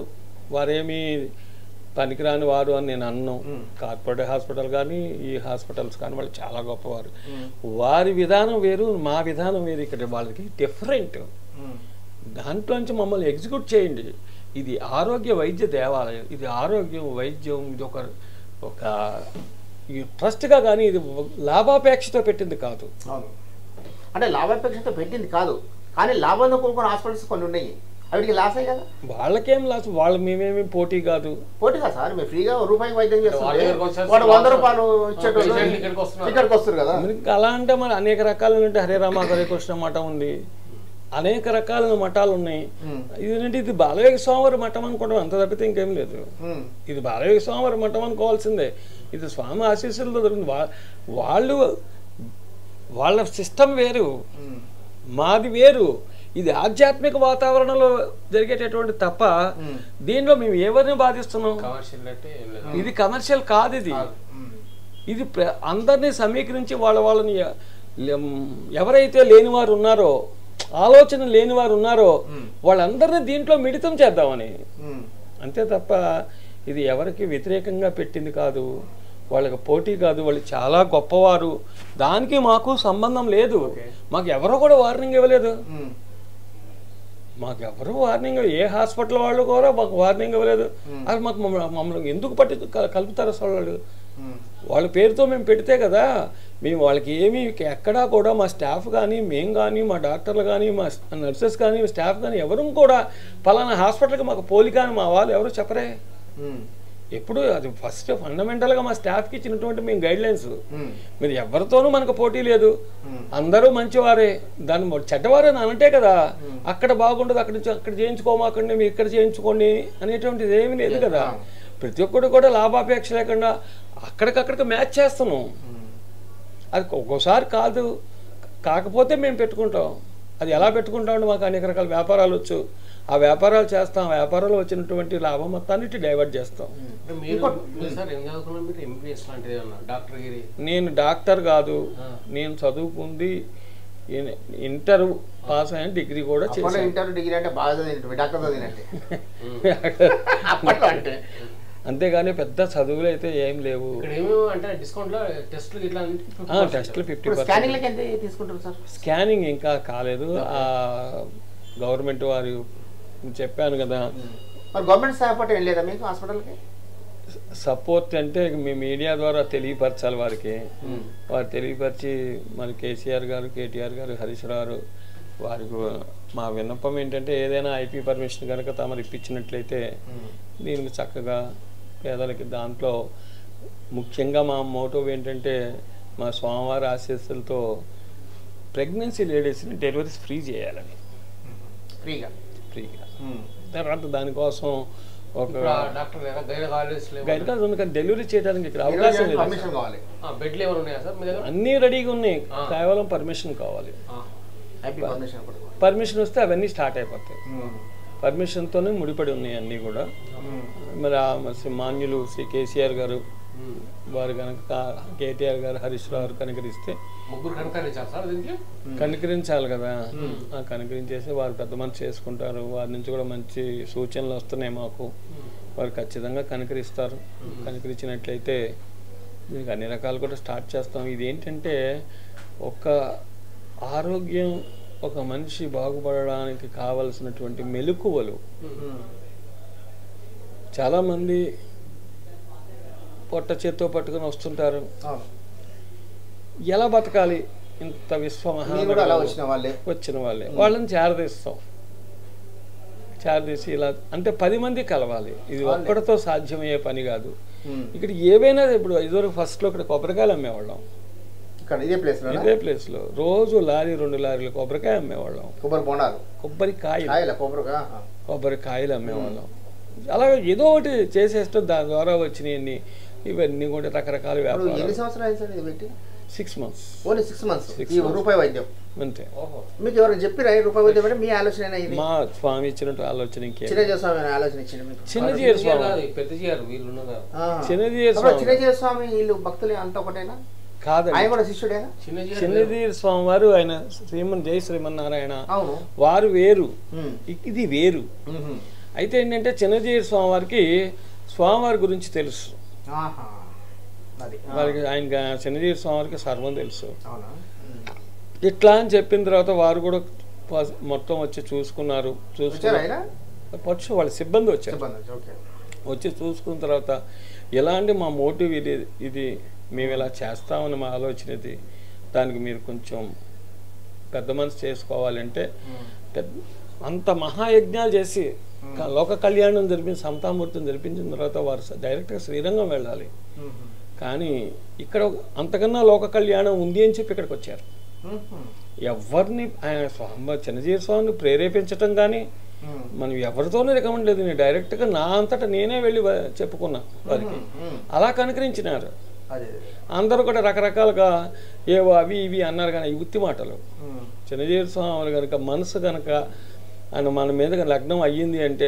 వారేమీ పనికిరాని వారు అని నేను అన్ను మ్మ్. కార్పొరేట్ హాస్పిటల్ కానీ ఈ హాస్పిటల్స్ కానీ వాళ్ళు చాలా గొప్పవారు మ్మ్. వారి విధానం వేరు మా విధానం వేరు ఇక్కడ వాళ్ళకి డిఫరెంట్ మ్మ్. దాంట్లోంచి మమ్మల్ని ఎగ్జిక్యూట్ చేయండి ఇది ఆరోగ్య వైద్య దేవాలయం ఇది ఆరోగ్యం వైద్యం ఇది ఒక ఒక ఈ ట్రస్ట్గా కానీ ఇది లాభాపేక్షతో పెట్టింది కాదు అవును అంటే లాభాపేక్షతో పెట్టింది కాదు కానీ లాభంతో కూడుకున్న హాస్పిటల్స్ కొన్ని ఉన్నాయి అవిటికి లాస్ అయ్యి కదా వాళ్ళకేం లాస్ వాళ్ళు మేమేమి పోటీ కాదు పోటీగా సార్ మీరు ఫ్రీగా ఒక రూపాయికి వైద్యం వాళ్ళ చేస్తుంటే దగ్గరకు వచ్చేసి వాడు వంద వాళ్ళు- రూపాయలు ఇచ్చేటోళ్ళు పేషెంట్లు ఇక్కడికి వస్తున్నారు. ఇక్కడికి వస్తారు కదా మరి ఇంకా అలా అంటే మరి అనేక రకాలు అంటే హరే రామ హరే కృష్ణ మఠం ఉంది అనేక రకాల మఠాలు ఉన్నాయి మ్మ్. ఇదేంటి ఇది బాలవేగ స్వామివారి మఠం అనుకోవడం అంత తప్పితే ఇంకేం లేదు మ్మ్. ఇది బాలవేగ స్వామివారి మఠం అనుకోవాల్సిందే ఇది స్వామి ఆశీస్సులతో దొరికింది వా- వాళ్ళు వాళ్ళ సిస్టమ్ వేరు మ్మ్. మాది వేరు ఇది ఆధ్యాత్మిక వాతావరణంలో జరిగేటటువంటి తప్ప మ్మ్. దీనిలో మేము ఎవరిని బాధిస్తున్నాం కమర్షియల్ అంటే ఏం లేదు ఇది కమర్షియల్ కాదు ఇది మ్మ్. ఇది ప్ర- అందరినీ సమీకరించి వాళ్ళ వాళ్ళని ఎ- లెం- ఎవరైతే లేని వారు ఉన్నారో ఆలోచన లేని వారు ఉన్నారో వాళ్ళందరినీ దీంట్లో మిళితం చేద్దామని మ్మ్. అంతే తప్ప ఇది ఎవరికి వ్యతిరేకంగా పెట్టింది కాదు వాళ్ళకి పోటీ కాదు వాళ్ళు చాలా గొప్పవారు దానికి మాకు సంబంధం లేదు మాకు ఎవరో కూడా వార్నింగ్ ఇవ్వలేదు మ్మ్. మాకు ఎవరు వార్నింగ్ ఏ హాస్పిటల్ వాళ్ళు కూడా మాకు వార్నింగ్ ఇవ్వలేదు అసలు మాకు మమ్మల్ని మమ్మల్ని ఎందుకు పట్టి క- కలుపుతారు అసలు వాళ్ళు మ్మ్. వాళ్ళ పేరుతో మేము పెడితే కదా మేము వాళ్ళకి ఏమీ ఎక్కడా కూడా మా స్టాఫ్ కానీ మేము కానీ మా డాక్టర్లు కానీ మా నర్సెస్ కానీ స్టాఫ్ కానీ ఎవరు కూడా పలానా హాస్పిటల్కి మాకు పోలిక అని మా వాళ్ళు ఎవరు చెప్పరే మ్మ్. ఎప్పుడు అది ఫస్ట్ ఫండమెంటల్గా మా స్టాఫ్కి ఇచ్చినటువంటి మేము గైడ్ లైన్స్ మ్మ్. మీరు ఎవరితోనూ మనకు పోటీ లేదు మ్మ్. అందరూ మంచివారే దాన్ని మొ- చెడ్డవారే అని అంటే కదా అక్కడ బాగుండదు అక్కడ నుంచి అక్కడ చేయించుకోమాకండి మీరు ఇక్కడ చేయించుకోండి అనేటువంటిది ఏమీ లేదు కదా ప్రతి ఒక్కడు కూడా లాభాపేక్ష లేకుండా అక్కడికక్కడికి మ్యాచ్ చేస్తున్నాం మ్మ్. అది ఒక్కోసారి కాదు కాకపోతే మేము పెట్టుకుంటాం అది ఎలా పెట్టుకుంటామంటే మాకు అనేక రకాల వ్యాపారాలు వచ్చు ఆ వ్యాపారాలు చేస్తాం ఆ వ్యాపారాలు వచ్చినటువంటి లాభం మొత్తాన్ని డైవర్ట్ చేస్తాం అంటే మీరు మీరు సార్ ఏం చదువుకున్నారు మీరు ఎంబీబీఎస్ లాంటిది ఏమన్నా డాక్టర్ గిరి నేను డాక్టర్ కాదు నేను చదువుకుంది ఇన్- ఇంటర్ పాస్ అయిన డిగ్రీ కూడా అప్పట్లో చేశాను ఇంటర్ డిగ్రీ అంటే బాగా చదివినట్టు డాక్టర్ చదివినట్టే అప్పట్లో అంటే అంతేగాని పెద్ద చదువులు అయితే ఏం లేవు ఇక్కడ ఏమేమి అంటే డిస్కౌంట్ లో టెస్ట్లు ఇట్లా ఆ, టెస్టులు ఫిఫ్టీ ఇప్పుడు స్కానింగ్లకి ఎంత తీసుకుంటారు సార్ స్కానింగ్ ఇంకా కాలేదు ఆ గవర్నమెంట్ వారు చెప్పాను కదా మరి గవర్నమెంట్ సపోర్ట్ ఏం లేదా మీకు హాస్పిటల్కి సపోర్ట్ అంటే మీ మీడియా ద్వారా తెలియపరచాలి వారికి వారు తెలియపరిచి మరి కేసీఆర్ గారు కేటీఆర్ గారు హరీష్ రావు గారు వారికి మా విన్నపం ఏంటంటే ఏదైనా ఐపీ పర్మిషన్ కనుక తమరు ఇప్పించినట్లయితే దీనికి చక్కగా పేదలకి దాంట్లో ముఖ్యంగా మా మోటివ్ ఏంటంటే మా స్వామివారి ఆశీస్సులతో ప్రెగ్నెన్సీ లేడీస్ని డెలివరీస్ ఫ్రీ చేయాలని ఫ్రీగా ఫ్రీగా తర్వాత దానికోసం ఒక ఇప్పుడు ఆ డాక్టర్ లేదా గైడ్ కాలేజ్ లేవు గైడ్ కాదు ఉంది కానీ డెలివరీ చేయడానికి ఇక్కడ అవకాశం లేదు పర్మిషన్ కావాలి బెడ్లు ఏమైనా ఉన్నాయా సార్ మీ దగ్గర అన్నీ రెడీగా ఉన్నాయి కేవలం పర్మిషన్ కావాలి ఆ. ఐపీ పర్మిషన్ కూడా కావాలి. పర్మిషన్ వస్తే అవన్నీ స్టార్ట్ అయిపోతాయి మ్మ్. పర్మిషన్తోనే ముడిపడి ఉన్నాయి అన్నీ కూడా మ్మ్. మరి ఆ శ్రీ మాన్యులు శ్రీ కేసీఆర్ గారు ఉమ్. వారు కనుక కేటీఆర్ గారు హరీష్ రావు గారు కనుకరిస్తే ముగ్గురు కనుకరించారు సార్ దీనికి కనుకరించాలి కదా ఆ కనుకరించేసి వారు పెద్ద మంది చేసుకుంటారు వారి నుంచి కూడా మంచి సూచనలు వస్తున్నాయి మాకు వారు ఖచ్చితంగా కనుకరిస్తారు కనుకరించినట్లయితే మీకు అన్ని రకాలు కూడా స్టార్ట్ చేస్తాం ఇది ఏంటంటే ఒక ఆరోగ్యం ఒక మనిషి బాగుపడడానికి కావలసినటువంటి మెలకువలు మ్మ్. చాలామంది పొట్ట చేత్తో పట్టుకొని వస్తుంటారు అవును. ఎలా బతకాలి ఇంత విశ్వ మీరు కూడా అలా మహా వచ్చిన వాళ్ళే వచ్చిన వాళ్ళే వాళ్ళని చేరదీస్తాం చేరదీసి ఇలా అంటే పది మంది కలవాలి ఇది ఒక్కడితో సాధ్యమయ్యే పని కాదు మ్మ్. ఇక్కడ ఏవైనా ఇప్పుడు ఇదివరకు ఫస్ట్లో ఇక్కడ కొబ్బరికాయలు అమ్మేవాళ్ళం ఇక్కడ ఇదే ప్లేస్ లో ఇదే ప్లేస్లో రోజు లారీ రెండు లారీలు కొబ్బరికాయ అమ్మేవాళ్ళం కొబ్బరి బొండాలు కొబ్బరికాయలు కాయల కొబ్బరి ఆహా. కొబ్బరికాయలు అమ్మేవాళ్ళం అలాగే ఏదో ఒకటి చేసేస్తే దాని ద్వారా వచ్చినాయన్ని ఇవన్నీ కూడా రకరకాల ఇప్పుడు ఎన్ని వ్యాపారాలు సంవత్సరాలు అయింది సార్ ఇది పెట్టి six months only six months Six ఈ రూపాయి వైద్యం అంతే ఓహో మీకు ఎవరైనా చెప్పిరా ఈ రూపాయి వైద్యం అంటే మీ ఆలోచన ఇది మా స్వామి ఇచ్చినట్టు ఆలోచన ఇంకేం చిన్నజీవ స్వామి అనే ఆలోచన ఇచ్చింది మీకు చిన్నజీయర్ పెద్ద స్వామి కాదు, పెద్ద చేయరు వీళ్ళు ఉన్నారు కదా. ఆహా. చిన్నజీయర్ అప్పుడు స్వామి చిన్నజీవ స్వామి వీళ్ళు భక్తులు అంత ఒకటేనా కాదండి ఆయన కూడా శిష్యుడేనా చిన్న చేయరు చిన్నజీయర్ స్వామి వారు ఆయన శ్రీమన్ జై శ్రీమన్నారాయణ అవును వారు వేరు మ్మ్. ఇది వేరు మ్మ్. అయితే ఏంటంటే చిన్నజీవి స్వామివారికి స్వామివారి గురించి తెలుసు ఆహా. అది ఆ. వారికి ఆయన చిన్నజీవి స్వామివారికి సర్వం తెలుసు అవునా ఉమ్. ఇట్లా అని చెప్పిన తర్వాత వారు కూడా ప- మొత్తం వచ్చి చూసుకున్నారు వచ్చారా చూసుకున్నారు ఆయన పచ్చు వాళ్ళ సిబ్బంది వచ్చారు చెప్పండి ఓకే వచ్చి చూసుకున్న తర్వాత ఎలాంటి మా మోటివ్ ఇది ఇది మేము ఇలా చేస్తామని మా ఆలోచన ఇది దానికి మీరు కొంచెం పెద్ద మనసు చేసుకోవాలంటే పెద్ద అంత మహాయజ్ఞాలు చేసి క- లోక కళ్యాణం జరిపి సమతామూర్తిని జరిపించిన తర్వాత వారు స- డైరెక్ట్గా శ్రీరంగం వెళ్ళాలి కానీ ఇక్కడ అంతకన్నా లోక కళ్యాణం ఉంది అని చెప్పి ఇక్కడికి వచ్చారు ఎవరిని ఆయన స్వామి చిన్నజీవి స్వామిని ప్రేరేపించటం కానీ మనం ఎవరితోనూ రికమెండ్ లేదు నేను డైరెక్ట్గా నా అంతటా నేనే వెళ్ళి వా- చెప్పుకున్నా వారికి అలా కనుకరించినారు అదే అందరూ కూడా రకరకాలుగా ఏవో అవి ఇవి అన్నారు కానీ ఈ ఉత్తి మాటలు ఉమ్. చిన్నజీవి స్వామి కనుక మనసు కనుక ఆయన మన మీద లగ్నం అయ్యింది అంటే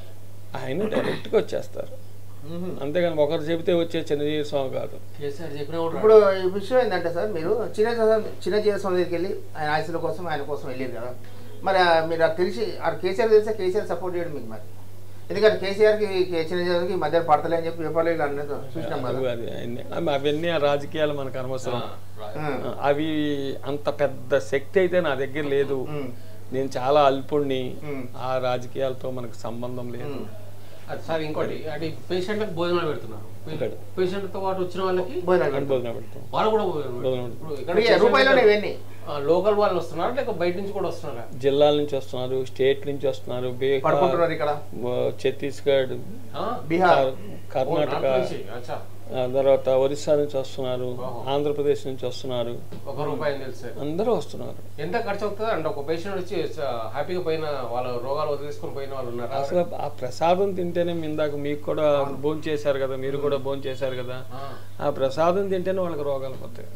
ఆయన డైరెక్ట్గా వచ్చేస్తారు ఉమ్. అంతేగాని ఒకరు చెబితే వచ్చే చిన్నజీవి స్వామి కాదు కేసీఆర్ చెప్పినా కూడా ఇప్పుడు ఈ విషయం ఏంటంటే సార్ మీరు చిన్న చిన్న జీవస్వామి దగ్గరికి వెళ్ళి ఆయన ఆశల కోసం ఆయన కోసం వెళ్ళారు కదా మరి ఆ మీరు అది తెలిసి ఆ కేసీఆర్ తెలిస్తే కేసీఆర్ సపోర్ట్ చేయడం మీకు మరి ఎందుకంటే కేసీఆర్కి చిన్న జీవస్వామికి మధ్య పడతలే అని చెప్పి పేపర్లో ఇలా అన్నది చూసినాం కదా అవి- అది అన్ని- అవి- అవన్నీ ఆ రాజకీయాలు మనకు అనవసరం ఉమ్. అవి అంత పెద్ద శక్తి అయితే నా దగ్గర లేదు ఉమ్. నేను చాలా అల్పుణ్ణి ఉమ్. ఆ రాజకీయాలతో మనకు సంబంధం లేదు అది సార్ ఇంకోటి అంటే పేషెంట్లకు భోజనాలు పెడుతున్నారు ఇక్కడ. పేషెంట్తో పాటు వచ్చిన వాళ్ళకి భోజనాలు అని భోజనం పెడతాం వాళ్ళు కూడా భోజనం భోజనం ఇప్పుడు ఇక్కడ ఫ్రీ రూపాయలోనే ఇవన్నీ లోకల్ వాళ్ళు వస్తున్నారా లేక బయట నుంచి కూడా వస్తున్నారా జిల్లాల నుంచి వస్తున్నారు స్టేట్ నుంచి వస్తున్నారు బీహార్ పడుకుంటున్నారు ఇక్కడ వ- ఛత్తీస్గఢ్ ఆ? బీహార్ కర్- కర్ణాటక ఓ, నార్త్ నుంచి. అచ్చా ఆ తర్వాత ఒరిస్సా నుంచి వస్తున్నారు ఓహో. ఆంధ్రప్రదేశ్ నుంచి వస్తున్నారు ఒక రూపాయి అని తెలిసే అందరూ వస్తున్నారు ఎంత ఖర్చు అవుతుంది అంటే ఒక పేషెంట్ వచ్చి స- హ్యాపీగా పోయిన వాళ్ళ రోగాలు వదిలేసుకొని పోయిన వాళ్ళు ఉన్నారా అసలు ఆ ప్రసాదం తింటేనే ఇందాక మీకు కూడా భోజనం చేశారు కదా మీరు కూడా భోజనం చేశారు కదా ఆ, ఆ ప్రసాదం తింటేనే వాళ్ళకి రోగాలు పోతాయి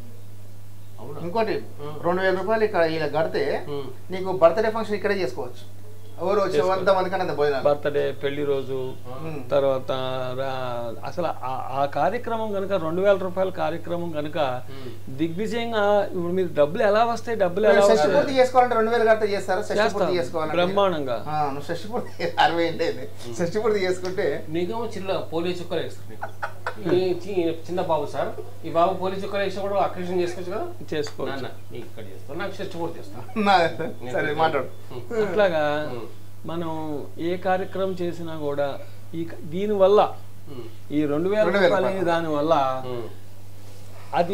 అవునా ఇంకోటి రెండు వేల రూపాయలు ఇక్కడ ఇలా కడితే ఉమ్. నీకు బర్త్డే ఫంక్షన్ ఇక్కడే చేసుకోవచ్చు ఎవరు వచ్చి వంద మంది కన్నా భోజనాలు బర్త్డే పెళ్లి రోజు ఉమ్. తర్వాత రా- అసలు ఆ- ఆ కార్యక్రమం కనుక రెండు వేల రూపాయల కార్యక్రమం కనుక ఉమ్. దిగ్విజయంగా ఇప్పుడు మీరు డబ్బులు ఎలా వస్తాయి డబ్బులు ఎలా షష్టి వస్తాయి పూర్తి చేసుకోవాలంటే రెండు వేలు కడితే చేస్తారా షష్టి పూర్తి చేస్తాం చేసుకోవాలంటే బ్రహ్మాండంగా ఆ, నువ్వు షష్టి పూర్తి అరవై ఏంటి షష్టి పూర్తి చేసుకుంటే నీకేమో చిన్న పోలియో చుక్కలు వేస్తారు నీకు ఈ చి- చిన్న బాబు సార్ ఈ బాబు పోలియో చుక్కలు వేసి కూడా అక్రేషన్ చేసుకోవచ్చు కదా చేసుకోవచ్చు నాన్న నీకు ఇక్కడ చేస్తాను నాకు షష్టి పూర్తి చేస్తాను నా- సరే మాట్లాడు అట్లాగా ఉమ్. మనం ఏ కార్యక్రమం చేసినా కూడా ఈ దీని వల్ల ఉమ్. ఈ రెండు వేల రెండు వేల రూపాయల రూపాయలు. దాని వల్ల ఉమ్. అది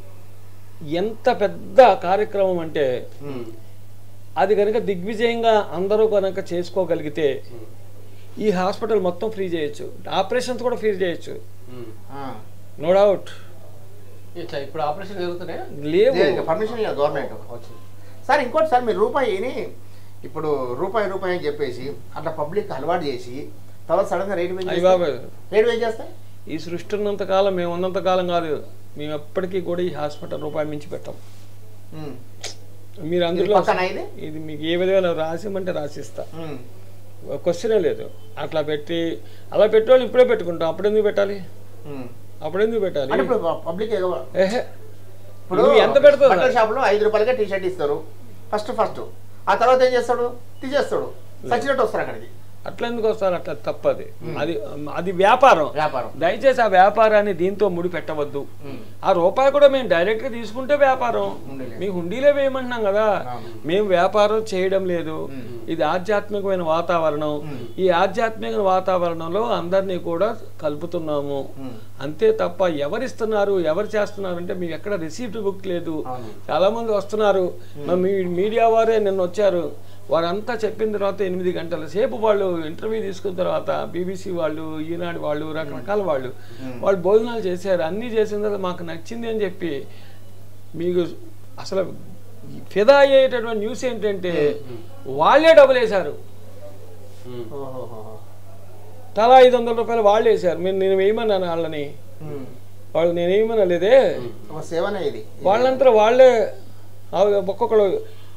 ఎంత పెద్ద కార్యక్రమం అంటే ఉమ్. అది కనుక దిగ్విజయంగా అందరూ కనుక చేసుకోగలిగితే ఉమ్. ఈ హాస్పిటల్ మొత్తం ఫ్రీ చేయొచ్చు ఆపరేషన్స్ కూడా ఫ్రీ చేయొచ్చు ఉమ్. ఆ. నో డౌట్ ఇట్లా ఇప్పుడు ఆపరేషన్ జరుగుతున్నాయా లేవు లేదు, ఇంకా పర్మిషన్ ఇవ్వాలి గవర్నమెంట్ వచ్చింది సార్ ఇంకోటి సార్ మీరు రూపాయిని ఇప్పుడు రూపాయి రూపాయి అని చెప్పేసి అట్లా పబ్లిక్ అలవాటు చేసి తర్వాత సడన్ గా రేటు అయ్య పెంచేస్తే బాబాయ్ రేటు పెంచేస్తాయి ఈ సృష్టి ఉన్నంత కాలం మేము ఉన్నంత కాలం కాదు మేము ఎప్పటికీ కూడా ఈ హాస్పిటల్ రూపాయి మించి పెట్టాం ఉమ్. మీరు అందులో పక్కన ఇది? ఇది మీకు ఏ విధంగా రాసిమంటే రాసిస్తా ఉమ్. క్వశ్చనే లేదు అట్లా పెట్టి అలా పెట్టేవాళ్ళు ఇప్పుడే పెట్టుకుంటాం అప్పుడు ఎందుకు పెట్టాలి ఉమ్. అప్పుడు ఎందుకు పెట్టాలి అంటే ఇప్పుడు పబ్లిక్ ఏహే ఇప్పుడు నువ్వు ఎంత పెడుతుంది బట్టల షాపులో ఐదు రూపాయలకే టీ షర్ట్ ఇస్తారు ఫస్ట్ ఫస్ట్ ఆ తర్వాత ఏం చేస్తాడు తీసేస్తాడు సచ్చినట్టు వస్తారు అక్కడికి అట్లా ఎందుకు వస్తారు అట్లా తప్పది అది అది వ్యాపారం వ్యాపారం దయచేసి ఆ వ్యాపారాన్ని దీంతో ముడి పెట్టవద్దు ఉమ్. ఆ రూపాయి కూడా మేము డైరెక్ట్ గా తీసుకుంటే వ్యాపారం ఉండలే. మీ హుండీలే వేయమంటున్నాం కదా అవును. మేము వ్యాపారం చేయడం లేదు ఉమ్. ఇది ఆధ్యాత్మికమైన వాతావరణం ఉమ్. ఈ ఆధ్యాత్మిక వాతావరణంలో అందరినీ కూడా కలుపుతున్నాము ఉమ్. అంతే తప్ప ఎవరిస్తున్నారు ఎవరు చేస్తున్నారు అంటే మీకు ఎక్కడ రిసీప్ట్ బుక్ లేదు అవును. చాలా మంది వస్తున్నారు మా మీ మీడియా వారే నిన్న వచ్చారు వారంతా చెప్పిన తర్వాత ఎనిమిది గంటల సేపు వాళ్ళు ఇంటర్వ్యూ తీసుకున్న తర్వాత బీబీసీ వాళ్ళు ఈనాడు వాళ్ళు రకరకాల వాళ్ళు వాళ్ళు భోజనాలు చేశారు అన్నీ చేసిన తర్వాత మాకు నచ్చింది అని చెప్పి మీకు అసలు ఫిదా అయ్యేటటువంటి న్యూస్ ఏంటంటే వాళ్ళే డబ్బులు వేశారు ఉమ్. ఓహోహోహో. తలా ఐదు వందల రూపాయలు వాళ్ళు వేశారు మీరు నేను వేయమన్నాను వాళ్ళని ఉమ్. వాళ్ళు నేను వేయమనలేదే ఒక సేవనే ఇది వాళ్ళంతా వాళ్ళే ఆ ఒక్కొక్కరు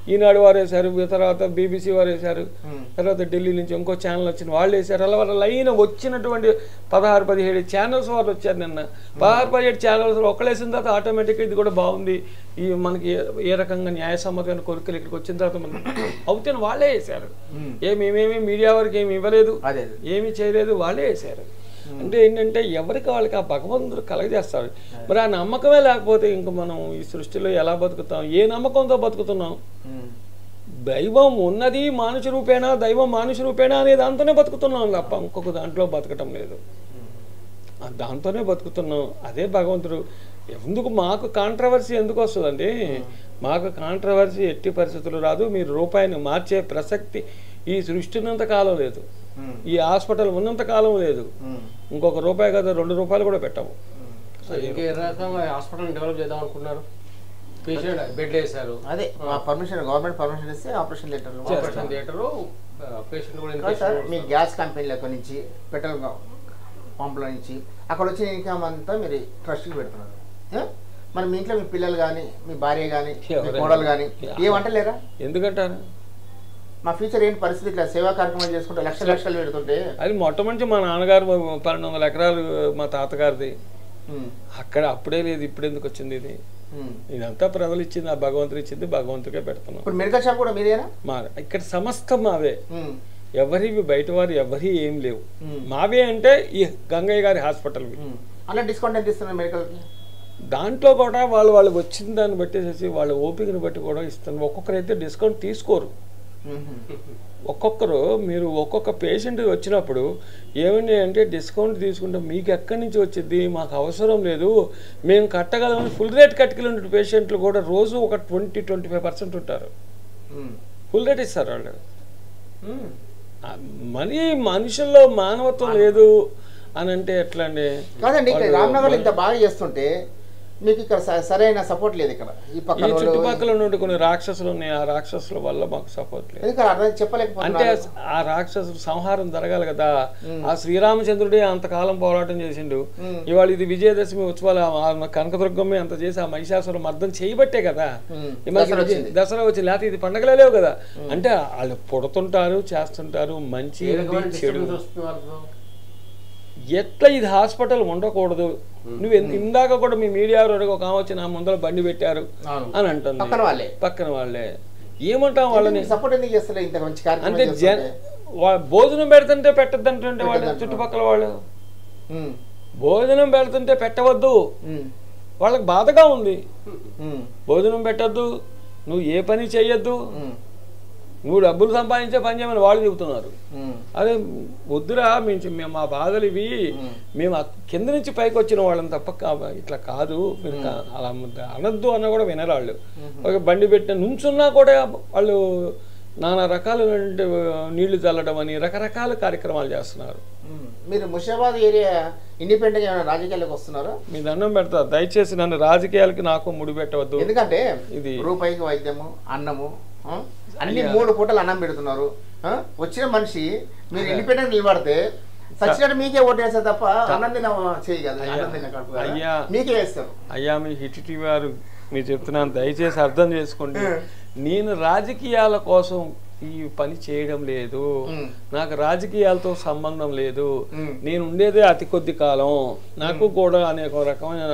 ఈనాడు వారు వేశారు తర్వాత బీబీసీ వారు వేశారు ఉమ్. తర్వాత ఢిల్లీ నుంచి ఇంకో ఛానల్ వచ్చింది వాళ్ళు వేశారు అలా వాళ్ళ లైన్ వచ్చినటువంటి పదహారు పదిహేడు ఛానల్స్ వాళ్ళు వచ్చారు నిన్న పదహారు పదిహేడు ఛానల్స్ ఒకళ్ళు వేసిన తర్వాత ఆటోమేటిక్గా ఇది కూడా బాగుంది ఈ మనకి ఏ- ఏ రకంగా న్యాయసమ్మతమైన కోరికలు ఇక్కడికి వచ్చిన తర్వాత మనకి అవుతాను వాళ్ళే వేశారు ఉమ్. ఏమి మేమేమి మీడియా వారికి ఏమి ఇవ్వలేదు అదే అదే. ఏమీ చేయలేదు వాళ్ళే వేశారు అంటే ఏంటంటే ఎవరికి వాళ్ళకి ఆ భగవంతుడు కలగజేస్తాడు మరి ఆ నమ్మకమే లేకపోతే ఇంక మనం ఈ సృష్టిలో ఎలా బతుకుతాం ఏ నమ్మకంతో బతుకుతున్నాం ఉమ్. దైవం ఉన్నది మానుష రూపేణా దైవం మానుష రూపేణా అనే దాంతోనే బతుకుతున్నాం తప్ప ఇంకొక దాంట్లో బతకటం లేదు ఆ దాంతోనే బతుకుతున్నాం అదే భగవంతుడు ఎందుకు మాకు కాంట్రవర్సీ ఎందుకు వస్తుందండి మాకు కాంట్రవర్సీ ఎట్టి పరిస్థితులు రాదు మీరు రూపాయిని మార్చే ప్రసక్తి ఈ సృష్టి ఉన్నంత కాలం లేదు ఉమ్. ఈ హాస్పిటల్ ఉన్నంత కాలం లేదు ఉమ్. ఇంకొక రూపాయి కదా రెండు రూపాయలు కూడా పెట్టాము సో ఇంకా ఏ రకంగా హాస్పిటల్ డెవలప్ చేద్దాం అనుకున్నారు పేషెంట్ బెడ్ వేశారు అదే మా పర్మిషన్ గవర్నమెంట్ పర్మిషన్ ఇస్తే ఆపరేషన్ థియేటర్లో ఆపరేషన్ థియేటర్ పేషెంట్ కూడా కాదు సార్ inpatient మీ గ్యాస్ కంపెనీల నుంచి పెట్రోల్ పంపుల నుంచి అక్కడ వచ్చిన ఇన్కమ్ అంతా మీరు ట్రస్ట్కి పెడుతున్నారు ఏ? మరి మీ ఇంట్లో మీ పిల్లలు కానీ మీ భార్య కానీ మీ ఎవరైనా. కోడలు కానీ ఏమంటలేరా ఎందుకంటారు మా ఫ్యూచర్ ఏంటి పరిస్థితి ఇట్లా సేవా కార్యక్రమాలు చేసుకుంటే లక్షల లక్షలు పెడుతుంటే అది మొట్టమొదటి మా నాన్నగారు పన్నెండు వందల ఎకరాలు మా తాతగారిది ఉమ్, అక్కడ అప్పుడే లేదు ఇప్పుడు ఎందుకు వచ్చింది ఇది ఉమ్. ఇదంతా ప్రజలు ఇచ్చింది ఆ భగవంతుడు ఇచ్చింది భగవంతుడికే పెడుతున్నాం ఇప్పుడు మెడికల్ షాప్ కూడా మీదేనా మా ఇక్కడ సమస్తం మావే ఉమ్, ఎవరివి బయట వారు ఎవరి ఏం లేవు ఉమ్, మావే అంటే ఈ గంగయ్య గారి హాస్పిటల్వి ఉమ్. అలా డిస్కౌంట్ ఎంత ఇస్తున్నారు మెడికల్కి దాంట్లో కూడా వాళ్ళు వాళ్ళు వచ్చిన దాన్ని బట్టేసేసి వాళ్ళ ఓపికని బట్టి కూడా ఇస్తున్నారు ఒక్కొక్కరైతే డిస్కౌంట్ తీసుకోరు ఉమ్, ఒక్కొక్కరు మీరు ఒక్కొక్క పేషెంట్ వచ్చినప్పుడు ఏమండి అంటే డిస్కౌంట్ తీసుకుంటే మీకు ఎక్కడి నుంచి వచ్చింది మాకు అవసరం లేదు మేము కట్టగలమని ఫుల్ రేట్ కట్టుకెళ్ళిన పేషెంట్లు కూడా రోజు ఒక ట్వంటీ ట్వంటీ ఫైవ్ పర్సెంట్ ఉంటారు ఉమ్, ఫుల్ రేట్ ఇస్తారు వాళ్ళు ఉమ్. ఆ, మరి మనుషుల్లో మానవత్వం లేదు అని అంటే ఎట్లా అండి కాదండి ఇక్కడ వాళ్ళు- రామ్నగర్ ఇంత బాగా చేస్తుంటే మీకు ఇక్కడ స- సరైన సపోర్ట్ లేదు ఇక్కడ ఈ ఈ పక్కన వాళ్ళు- చుట్టుపక్కల నుండి కొన్ని రాక్షసులు ఉన్నాయి ఆ రాక్షసుల వల్ల మాకు సపోర్ట్ లేదు ఎందుకంటే అర్థం అంటే చెప్పలేకపోతున్నారు ఆ రాక్షసుడు సంహారం జరగాలి కదా ఆ శ్రీరామచంద్రుడే అంతకాలం పోరాటం చేసిండు మ్మ్. ఇవాళ ఇది విజయదశమి ఉత్సవాలు ఆ కనకదుర్గమ్మే అంత చేసి ఆ మహిషాసురం అర్థం చేయబట్టే కదా మ్మ్. ఈ మనకి దసరా విజయ- వచ్చింది. దసరా వచ్చింది లేకపోతే ఇది పండగలే లేవు కదా అంటే వాళ్ళు పుడుతుంటారు చేస్తుంటారు మంచి ఏ ఉంది, రకమైన చెడు disturbance వస్తుంది వాళ్ళకు? ఎట్లా ఇది హాస్పిటల్ ఉండకూడదు నువ్వు ఎందు- ఇందాక కూడా మీ మీడియా వారు ఒక ఆమె వచ్చి నా ముందర బండి పెట్టారు అవును. అని అంటుంది పక్కన వాళ్ళే పక్కన వాళ్ళే ఏమంటాం వాళ్ళని సపోర్ట్ ఎందుకు చేస్తలే ఇంత మంచి అంటే కార్యక్రమం జన చేస్తుంటే? వా- భోజనం పెడుతుంటే పెట్టద్దంటే వాళ్ళు పెట్టొద్దంటున్నారు. చుట్టుపక్కల వాళ్ళు ఉమ్, భోజనం పెడుతుంటే పెట్టవద్దు ఉమ్, వాళ్ళకి బాధగా ఉంది ఉమ్, భోజనం పెట్టద్దు నువ్వు ఏ పని చెయ్యొద్దు ఉమ్, నువ్వు డబ్బులు సంపాదించే పని చేయమని వాళ్ళు చెబుతున్నారు ఉమ్, అదే వద్దురా మేము చె- మేము మా బాధలు ఇవి ఉమ్. మేము ఆ కింద నుంచి పైకి వచ్చిన వాళ్ళని తప్ప కా- ఇట్లా కాదు మీరు కా- అలా ముద్ద- అనొద్దు అన్న కూడా వినరాళ్ళు ఒక బండి పెట్టిన నుంచున్నా కూడా వాళ్ళు నానా రకాలైనటువంటి నీళ్లు చల్లడం అని రకరకాల కార్యక్రమాలు చేస్తున్నారు ఉమ్. మీరు ముషాబాద్ ఏరియా ఇండిపెండెంట్ ఏమైనా రాజకీయాలకు వస్తున్నారా మీ దండం పెడతా దయచేసి నన్ను రాజకీయాలకి నాకు ముడిపెట్టవద్దు ఎందుకంటే ఇది- రూపాయికి వైద్యము అన్నము ఆ? అన్ని మూడు పూటలు అన్నం పెడుతున్నారు ఆ? వచ్చిన మనిషి మీరు ఇండిపెండెంట్ నిలబడితే సచ్చినట్టు మీకే ఓటు వేస్తారు తప్ప అన్నం తిన చేయగలదు అన్నం తిన కడుపు కదా. అయ్యా. మీకే వేస్తారు అయ్యా మీ హిటిటి వారు మీరు చెప్తున్నాను దయచేసి అర్థం చేసుకోండి నేను రాజకీయాల కోసం ఈ పని చేయడం లేదు మ్. నాకు రాజకీయాలతో సంబంధం లేదు మ్. నేను ఉండేదే అతి కొద్ది కాలం నాకు కూడా అనేక రకమైన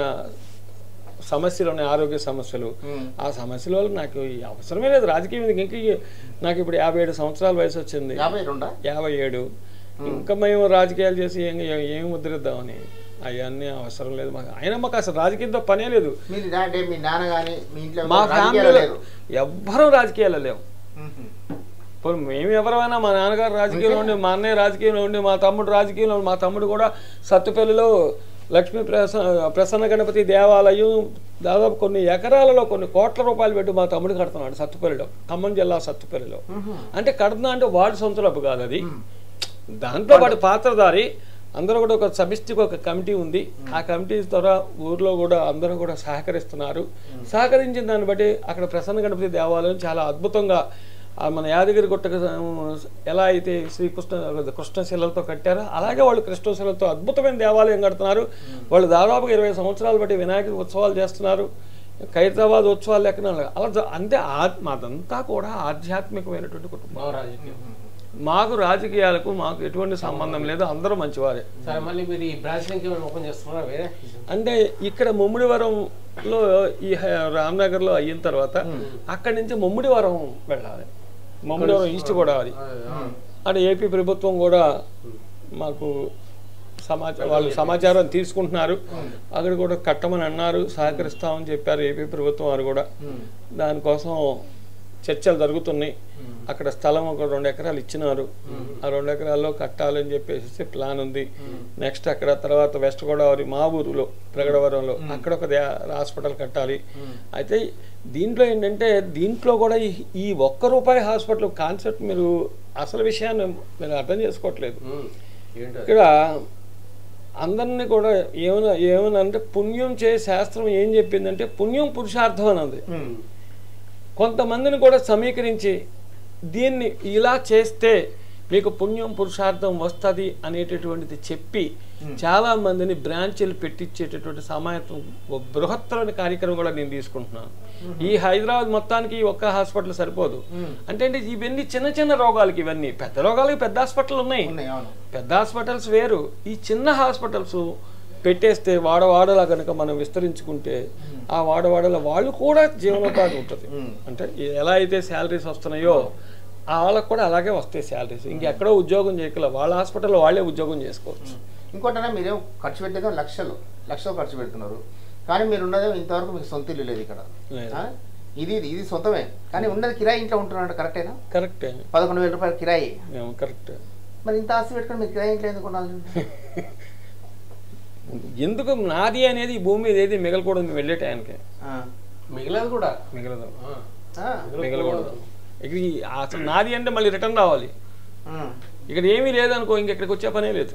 సమస్యలు ఉన్నాయి ఆరోగ్య సమస్యలు మ్. ఆ సమస్యల వల్ల నాకు ఈ అవసరమే లేదు రాజకీయం ఎందుకు? ఇంక ఈ- నాకు ఇప్పుడు యాభై ఏడు సంవత్సరాల వయసు వచ్చింది యాభై రెండా యాభై ఏడు ఇంకా మేము రాజకీయాలు చేసి ఏం ఏం ముద్రిద్దామని అవన్నీ అవసరం లేదు మాకు అయినా మాకు అసలు రాజకీయంతో పనే లేదు మీరు అంటే మీ నాన్న కానీ మీ ఇంట్లో మా రాజకీయాలు ఫ్యామిలీలో లేరు ఎవ్వరూ రాజకీయాల్లో లేవు మ్మ్. ఇప్పుడు మేము ఎవరైనా మా నాన్నగారు రాజకీయంలో ఉండి మా అన్నయ్య రాజకీయంలో ఉండి మా తమ్ముడు రాజకీయంలో ఉండి, మా తమ్ముడు కూడా సత్తుపల్లిలో లక్ష్మీ ప్రసన్న ప్రసన్న గణపతి దేవాలయం దాదాపు కొన్ని ఎకరాలలో కొన్ని కోట్ల రూపాయలు పెట్టి మా తమ్ముడు కడుతున్నాడు సత్తుపల్లిలో ఖమ్మం జిల్లా సత్తుపల్లిలో అంటే కడుతున్నా అంటే వాడి సొంత డబ్బు కాదు అది దాంట్లో వాడి పాత్రధారి అందరూ కూడా ఒక సమిష్టికి ఒక కమిటీ ఉంది ఆ కమిటీ ద్వారా ఊర్లో కూడా అందరూ కూడా సహకరిస్తున్నారు సహకరించిన దాన్ని బట్టి అక్కడ ప్రసన్న గణపతి దేవాలయం చాలా అద్భుతంగా ఆ మన యాదగిరి గుట్టకు ఎలా అయితే శ్రీకృష్ణ కృష్ణశిలలతో కట్టారో అలాగే వాళ్ళు కృష్ణశిలతో అద్భుతమైన దేవాలయం కడుతున్నారు వాళ్ళు దాదాపుగా ఇరవై సంవత్సరాలు బట్టి వినాయక ఉత్సవాలు చేస్తున్నారు ఖైరతాబాద్ ఉత్సవాలు లెక్కన అలా జ- అంటే ఆ- మాదంతా కూడా ఆధ్యాత్మికమైనటువంటి కుటుంబం బాగా రాజకీయం మాకు రాజకీయాలకు మాకు ఎటువంటి సంబంధం లేదు అందరూ మంచివారే సరే మళ్ళీ మీరు ఈ బ్రాంచ్ లింక్ ఏమైనా ఓపెన్ చేస్తున్నారా వేరే అంటే ఇక్కడ ముమ్మిడివరంలో ఈ హ- రామ్నగర్లో అయిన తర్వాత అక్కడి నుంచి ముమ్మిడివరం వెళ్ళాలి ముమ్మిడివరం ఈస్ట్ గోదావరి అక్కడ ఏపీ ప్రభుత్వం కూడా మాకు సమాచారం వాళ్ళు సమాచారం తీసుకుంటున్నారు అక్కడ కూడా కట్టమని అన్నారు సహకరిస్తామని చెప్పారు ఏపీ ప్రభుత్వం వారు కూడా దానికోసం చర్చలు జరుగుతున్నాయి అక్కడ స్థలం ఒక రెండు ఎకరాలు ఇచ్చినారు ఆ రెండు ఎకరాల్లో కట్టాలని చెప్పేసి ప్లాన్ ఉంది నెక్స్ట్ అక్కడ తర్వాత వెస్ట్ గోదావరి మా ఊరులో ప్రగడవరంలో అక్కడ ఒక దే- హాస్పిటల్ కట్టాలి అయితే దీంట్లో ఏంటంటే దీంట్లో కూడా ఈ- ఈ ఒక్క రూపాయి హాస్పిటల్ కాన్సెప్ట్ మీరు అసలు విషయాన్ని మీరు అర్థం చేసుకోవట్లేదు ఉమ్. ఏంటో ఇక్కడ అందరినీ కూడా ఏమైనా ఏమైనా అంటే పుణ్యం చే శాస్త్రం ఏం చెప్పిందంటే పుణ్యం పురుషార్థం అన్నది కొంతమందిని కూడా సమీకరించి దీన్ని ఇలా చేస్తే మీకు పుణ్యం పురుషార్థం వస్తుంది అనేటటువంటిది చెప్పి చాలా మందిని బ్రాంచీలు పెట్టించేటటువంటి సమాయత్వం ఓ బృహత్తరమైన కార్యక్రమం కూడా నేను తీసుకుంటున్నాను ఈ హైదరాబాద్ మొత్తానికి ఈ ఒక్క హాస్పిటల్ సరిపోదు అంటే అంటే ఇవన్నీ చిన్న చిన్న రోగాలకి ఇవన్నీ పెద్ద రోగాలకి పెద్ద హాస్పిటల్ ఉన్నాయి ఉన్నాయి అవును పెద్ద హాస్పిటల్స్ వేరు ఈ చిన్న హాస్పిటల్స్ పెట్టేస్తే వాడవాడలా కనుక మనం విస్తరించుకుంటే ఆ వాడవాడల వాళ్ళు కూడా జీవనోపాధి ఉంటుంది అంటే ఎలా అయితే శాలరీస్ వస్తున్నాయో ఆ వాళ్ళకి కూడా అలాగే వస్తాయి శాలరీస్ ఇంకెక్కడో ఉద్యోగం చేయగల వాళ్ళ హాస్పిటల్లో వాళ్ళే ఉద్యోగం చేసుకోవచ్చు ఇంకోటనే మీరేం ఖర్చు పెట్టేదో లక్షలు లక్షలు ఖర్చు పెడుతున్నారు కానీ మీరు ఉన్నదే ఇంతవరకు మీకు సొంత ఇల్లు లేదు ఇక్కడ లేదు. ఆ? ఇది ఇది ఇది సొంతమే కానీ ఉన్నది కిరాయి ఇంట్లో ఉంటున్నాడు కరెక్టేనా కరెక్టే పదకొండు వేల రూపాయలు కిరాయి ఏమో కరెక్ట్ మరి ఇంత ఆస్తి పెట్టుకొని మీరు కిరాయి ఇంట్లో ఎందుకు ఉండాలి ఎందుకు నాది అనేది ఈ భూమి మీద ఏది మిగలకూడదు వెళ్ళే టైంకి ఆ. మిగిలేదు కూడా మిగలదు ఆ. ఆ. మిగలకూడదు ఇక ఈ అసలు నాది అంటే మళ్ళీ రిటర్న్ రావాలి ఆ. ఇక్కడ ఏమీ లేదనుకో ఇంకెక్కడికి వచ్చే పనే లేదు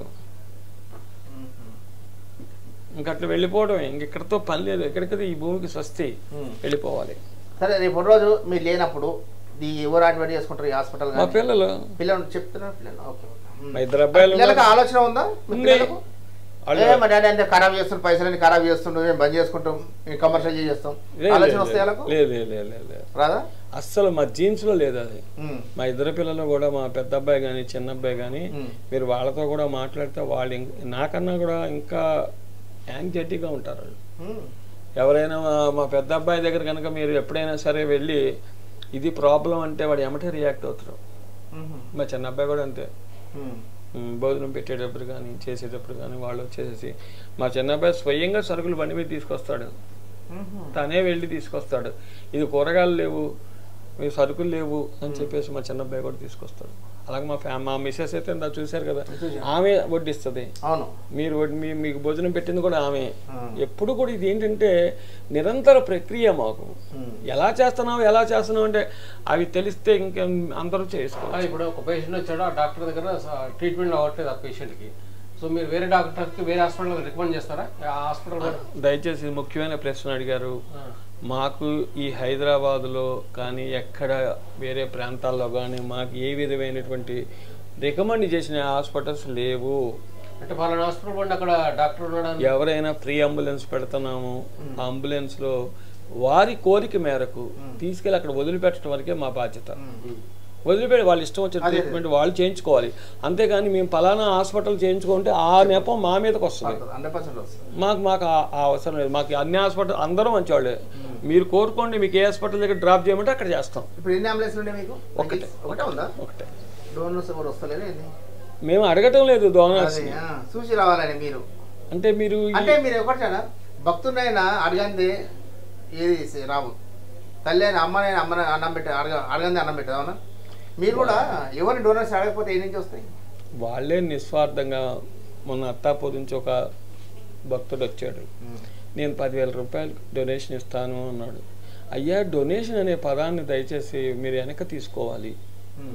ఇంక అట్లా వెళ్ళిపోవడమే ఇంకెక్కడితో పని లేదు ఎక్కడికైతే ఈ భూమికి స్వస్తి ఉమ్. వెళ్ళిపోవాలి సరే రేపు రోజు మీరు లేనప్పుడు ఈ ఎవరు అడ్వైట్ చేసుకుంటారు ఈ హాస్పిటల్ మా పిల్లలు పిల్లలు చెప్తున్నారు పిల్లలు ఓకే ఓకే. ఉమ్. మా ఇద్దరు అబ్బాయిలు పిల్లలకు ఉన్నారు. ఆలోచన ఉందా మీ ఉంది. పిల్లలకు? వాళ్ళు- ఏ మా డాడీ అంటే ఖరాబ్ చేస్తుండు పైసలని ఖరాబ్ చేస్తుండు మేము బంద్ చేసుకుంటాం మేము కమర్షియల్ చేస్తాం లేదు, ఆలోచన లేదు, వస్తాయి వాళ్ళకు లేదు లేదు లేదు లేదు లేదు. రాదా అస్సలు మా జీన్స్ లో లేదు అది ఉమ్. మా ఇద్దరు పిల్లలు కూడా మా పెద్ద అబ్బాయి కానీ చిన్న అబ్బాయి కానీ ఉమ్. మీరు వాళ్ళతో కూడా మాట్లాడితే వాళ్ళు ఇంక- నాకన్నా కూడా ఇంకా యాంగ్జైటీగా ఉంటారు వాళ్ళు ఉమ్. ఎవరైనా మా- మా పెద్ద అబ్బాయి దగ్గర కనుక మీరు ఎప్పుడైనా సరే వెళ్ళి ఇది ప్రాబ్లం అంటే వాడు ఎమటే రియాక్ట్ అవుతారు ఉమ్. మా చిన్న అబ్బాయి కూడా అంతే ఉమ్. ఉమ్, భోజనం పెట్టేటప్పుడు కానీ చేసేటప్పుడు కానీ వాళ్ళు వచ్చేసి మా చిన్న అబ్బాయి స్వయంగా సరుకులు బండి మీద తీసుకొస్తాడు ఉమ్. తనే వెళ్ళి తీసుకొస్తాడు ఇది కూరగాయలు లేవు మీ సరుకులు లేవు అని చెప్పేసి మా చిన్న అబ్బాయి కూడా తీసుకొస్తాడు అలాగే మా ఫ్యా మా మిస్సెస్ అయితే ఇందా చూశారు కదా చూశాను. ఆమె వడ్డిస్తుంది అవును మీరు వడ్- మీ మీకు భోజనం పెట్టింది కూడా ఆమె ఆ. ఎప్పుడు కూడా ఇది ఏంటంటే నిరంతర ప్రక్రియ మాకు ఉమ్. ఎలా చేస్తున్నావు ఎలా చేస్తున్నావు అంటే అవి తెలిస్తే ఇంకా అందరూ చేసుకో ఆ, ఇప్పుడు ఒక పేషెంట్ వచ్చాడు ఆ డాక్టర్ దగ్గర ట్రీట్మెంట్ అవ్వట్లేదు ఆ పేషెంట్కి సో మీరు వేరే డాక్టర్కి వేరే హాస్పిటల్ రికమెండ్ చేస్తారా ఆ హాస్పిటల్ దయచేసి ముఖ్యమైన ప్రశ్న అడిగారు మాకు ఈ హైదరాబాదులో కానీ ఎక్కడ వేరే ప్రాంతాల్లో కానీ మాకు ఏ విధమైనటువంటి రికమెండ్ చేసిన హాస్పిటల్స్ లేవు అంటే వాళ్ళ హాస్పిటల్ పోండి అక్కడ డాక్టర్ ఉన్నాడు ఎవరైనా ఫ్రీ అంబులెన్స్ పెడుతున్నాము ఆ అంబులెన్స్లో వారి కోరిక మేరకు తీసుకెళ్ళి అక్కడ వదిలిపెట్టడం వరకే మా బాధ్యత వదిలిపెట్టి వాళ్ళ ఇష్టం వచ్చిన ట్రీట్మెంట్ వాళ్ళు చేయించుకోవాలి అంతేగాని మేము పలానా హాస్పిటల్ చేయించుకుంటే ఆ నెపం మా మీదకి వస్తుంది హండ్రెడ్ పర్సెంట్ వస్తుంది మాకు మాకు ఆ- ఆ అవసరం లేదు మాకు అన్ని హాస్పిటల్ అందరూ మంచివాళ్ళే మీరు కోరుకోండి మీకు ఏ హాస్పిటల్ దగ్గర డ్రాప్ చేయమంటే అక్కడ చేస్తాం ఇప్పుడు ఎన్ని అంబులెన్స్లు ఉన్నాయి మీకు ఒకటే. ఒకటే ఉందా ఒకటే డోనర్స్ ఎవరు వస్తలేరు ఏంది మేము అడగటం లేదు డోనర్స్ అదే ఆ, చూసి రావాలని మీరు అంటే మీరు ఈ- అంటే మీరు ఒకటేనా భక్తుడైనా అడగంది ఏది సే- రాము తల్లి అయినా అమ్మనైనా అమ్మని అన్నం పెట్టి అడగ అడగంది అన్నం పెట్టదు అవునా మీరు కూడా ఎవరిని డోనర్స్ అడగకపోతే ఏ నుంచి వస్తాయి వాళ్ళే నిస్వార్థంగా మొన్న అత్తాపూర్ నుంచి ఒక భక్తుడు వచ్చాడు నేను పదివేల రూపాయలు డొనేషన్ ఇస్తాను అన్నాడు అయ్యా డొనేషన్ అనే పదాన్ని దయచేసి మీరు వెనక తీసుకోవాలి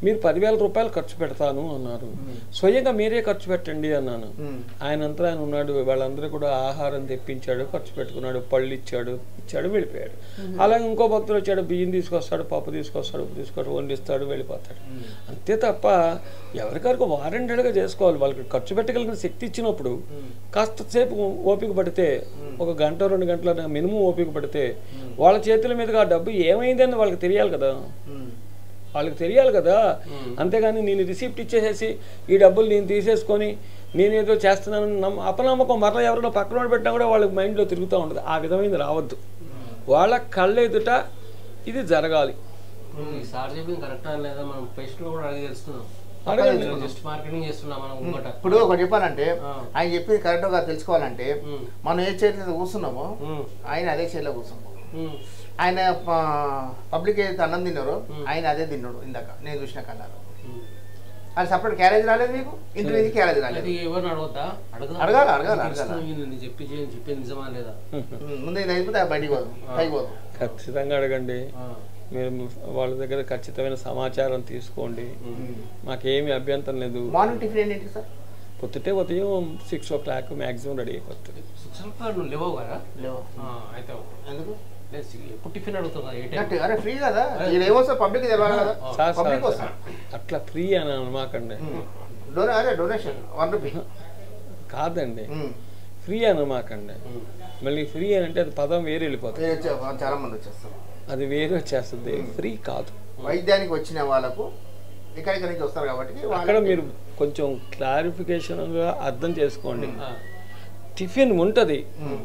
మీరు పదివేల రూపాయలు ఖర్చు పెడతాను అన్నారు స్వయంగా మీరే ఖర్చు పెట్టండి అన్నాను ఉమ్. ఆయనంతా ఆయన ఉన్నాడు వాళ్ళందరూ కూడా ఆహారం తెప్పించాడు ఖర్చు పెట్టుకున్నాడు పళ్ళు ఇచ్చాడు ఇచ్చాడు వెళ్ళిపోయాడు అలాగే ఇంకో భక్తులు వచ్చాడు బియ్యం తీసుకొస్తాడు పప్పు తీసుకొస్తాడు ఉప్పు తీసుకొస్తాడు వండిస్తాడు వెళ్ళిపోతాడు అంతే తప్ప ఎవరికరకు వారంటెడ్గా చేసుకోవాలి వాళ్ళకి ఖర్చు పెట్టగలిగిన శక్తి ఇచ్చినప్పుడు కాస్త సేపు ఓపిక పడితే ఒక గంట రెండు గంటల మినిమం ఓపిక పడితే వాళ్ళ చేతుల మీదుగా ఆ డబ్బు ఏమైందని వాళ్ళకి తెలియాలి కదా ఉమ్. వాళ్ళకి తెలియాలి కదా అంతేగాని నేను రిసిప్ట్ ఇచ్చేసేసి ఈ డబ్బులు నేను తీసేసుకొని నేనేదో చేస్తున్నాను నమ్మ అపనమ్మకం మరలా ఎవరైనా పక్కన వాడు పెట్టినా కూడా వాళ్ళకి మైండ్లో తిరుగుతూ ఉంటుంది ఆ విధమైనది రావద్దు వాళ్ళ కళ్ళ ఎదుట ఇది జరగాలి ఇప్పుడు ఈ సార్ చెప్పింది కరెక్టా లేదా మనం పేషెంట్ కూడా అడిగి తెలుస్తున్నాం అడగండి జస్ట్ మార్కెటింగ్ చేస్తున్నాం మనం ముంగట ఇప్పుడు ఒకటి చెప్పాలంటే ఆ. ఆయన చెప్పింది కరెక్ట్గా తెలుసుకోవాలంటే ఉమ్. మనం ఏ చైర్ మీద కూర్చున్నామో ఉమ్. ఆయన అదే చైర్లో కూర్చున్నాం ఉమ్. ఆయన పబ్లిక్ ఏదైతే అన్నం తిన్నారో ఆయన అదే తిన్నాడు ఇందాక నేను చూసిన కన్నారు ఉమ్. అది సపరేట్ క్యారేజ్ రాలేదు మీకు ఇంటి నుంచి క్యారేజ్ రాలేదు అది ఎవరిని అడగొద్దా అడగదా అడగాలి, అడగాలి, తెలుసుకుని అడగాలి. నేను చెప్పి చేయని చెప్పేది నిజమా లేదా ఉమ్, ముందు ఇది అయిపోతే ఆ బయటికి పోదు పైకి పోదు ఖచ్చితంగా అడగండి ఆ. మీరు వాళ్ళ దగ్గర ఖచ్చితమైన సమాచారం తీసుకోండి మాకేమీ అభ్యంతరం లేదు మార్నింగ్ టిఫిన్ ఏంటి సార్ పొద్దుటే ఉదయం six o'clock maximum ready అయిపోతుంది సిక్స్ రూపాయలు నువ్వు లేవవు కదా లేవు ఆ, అయితే ఓకే. ఎందుకు లేదు సి- ఎప్పుడు టిఫిన్ అడుగుతావు కదా ఏ టైం నట్టు, అరే ఫ్రీ కదా ఇది ఏమొస్తా పబ్లిక్ తెలవాలి కదా సార్ సార్ పబ్లిక్ వస్తా అట్లా ఫ్రీ అని అనమాకండి డొనే అరే డొనేషన్ వన్ రూపీ కాదండి ఫ్రీ అనమాకండి మళ్ళీ ఫ్రీ అని అంటే అది పదం వేరే వెళ్ళిపోతుంది మీరు వచ్చే చాలా మంది వచ్చేస్తారు అది వేరే వచ్చేస్తుంది ఫ్రీ కాదు వైద్యానికి వచ్చిన వాళ్ళకు ఇక్కడికి నుంచి వస్తారు కాబట్టి అక్కడ మీరు కొంచెం క్లారిఫికేషన్గా అర్థం చేసుకోండి ఆ. టిఫిన్ ఉంటుంది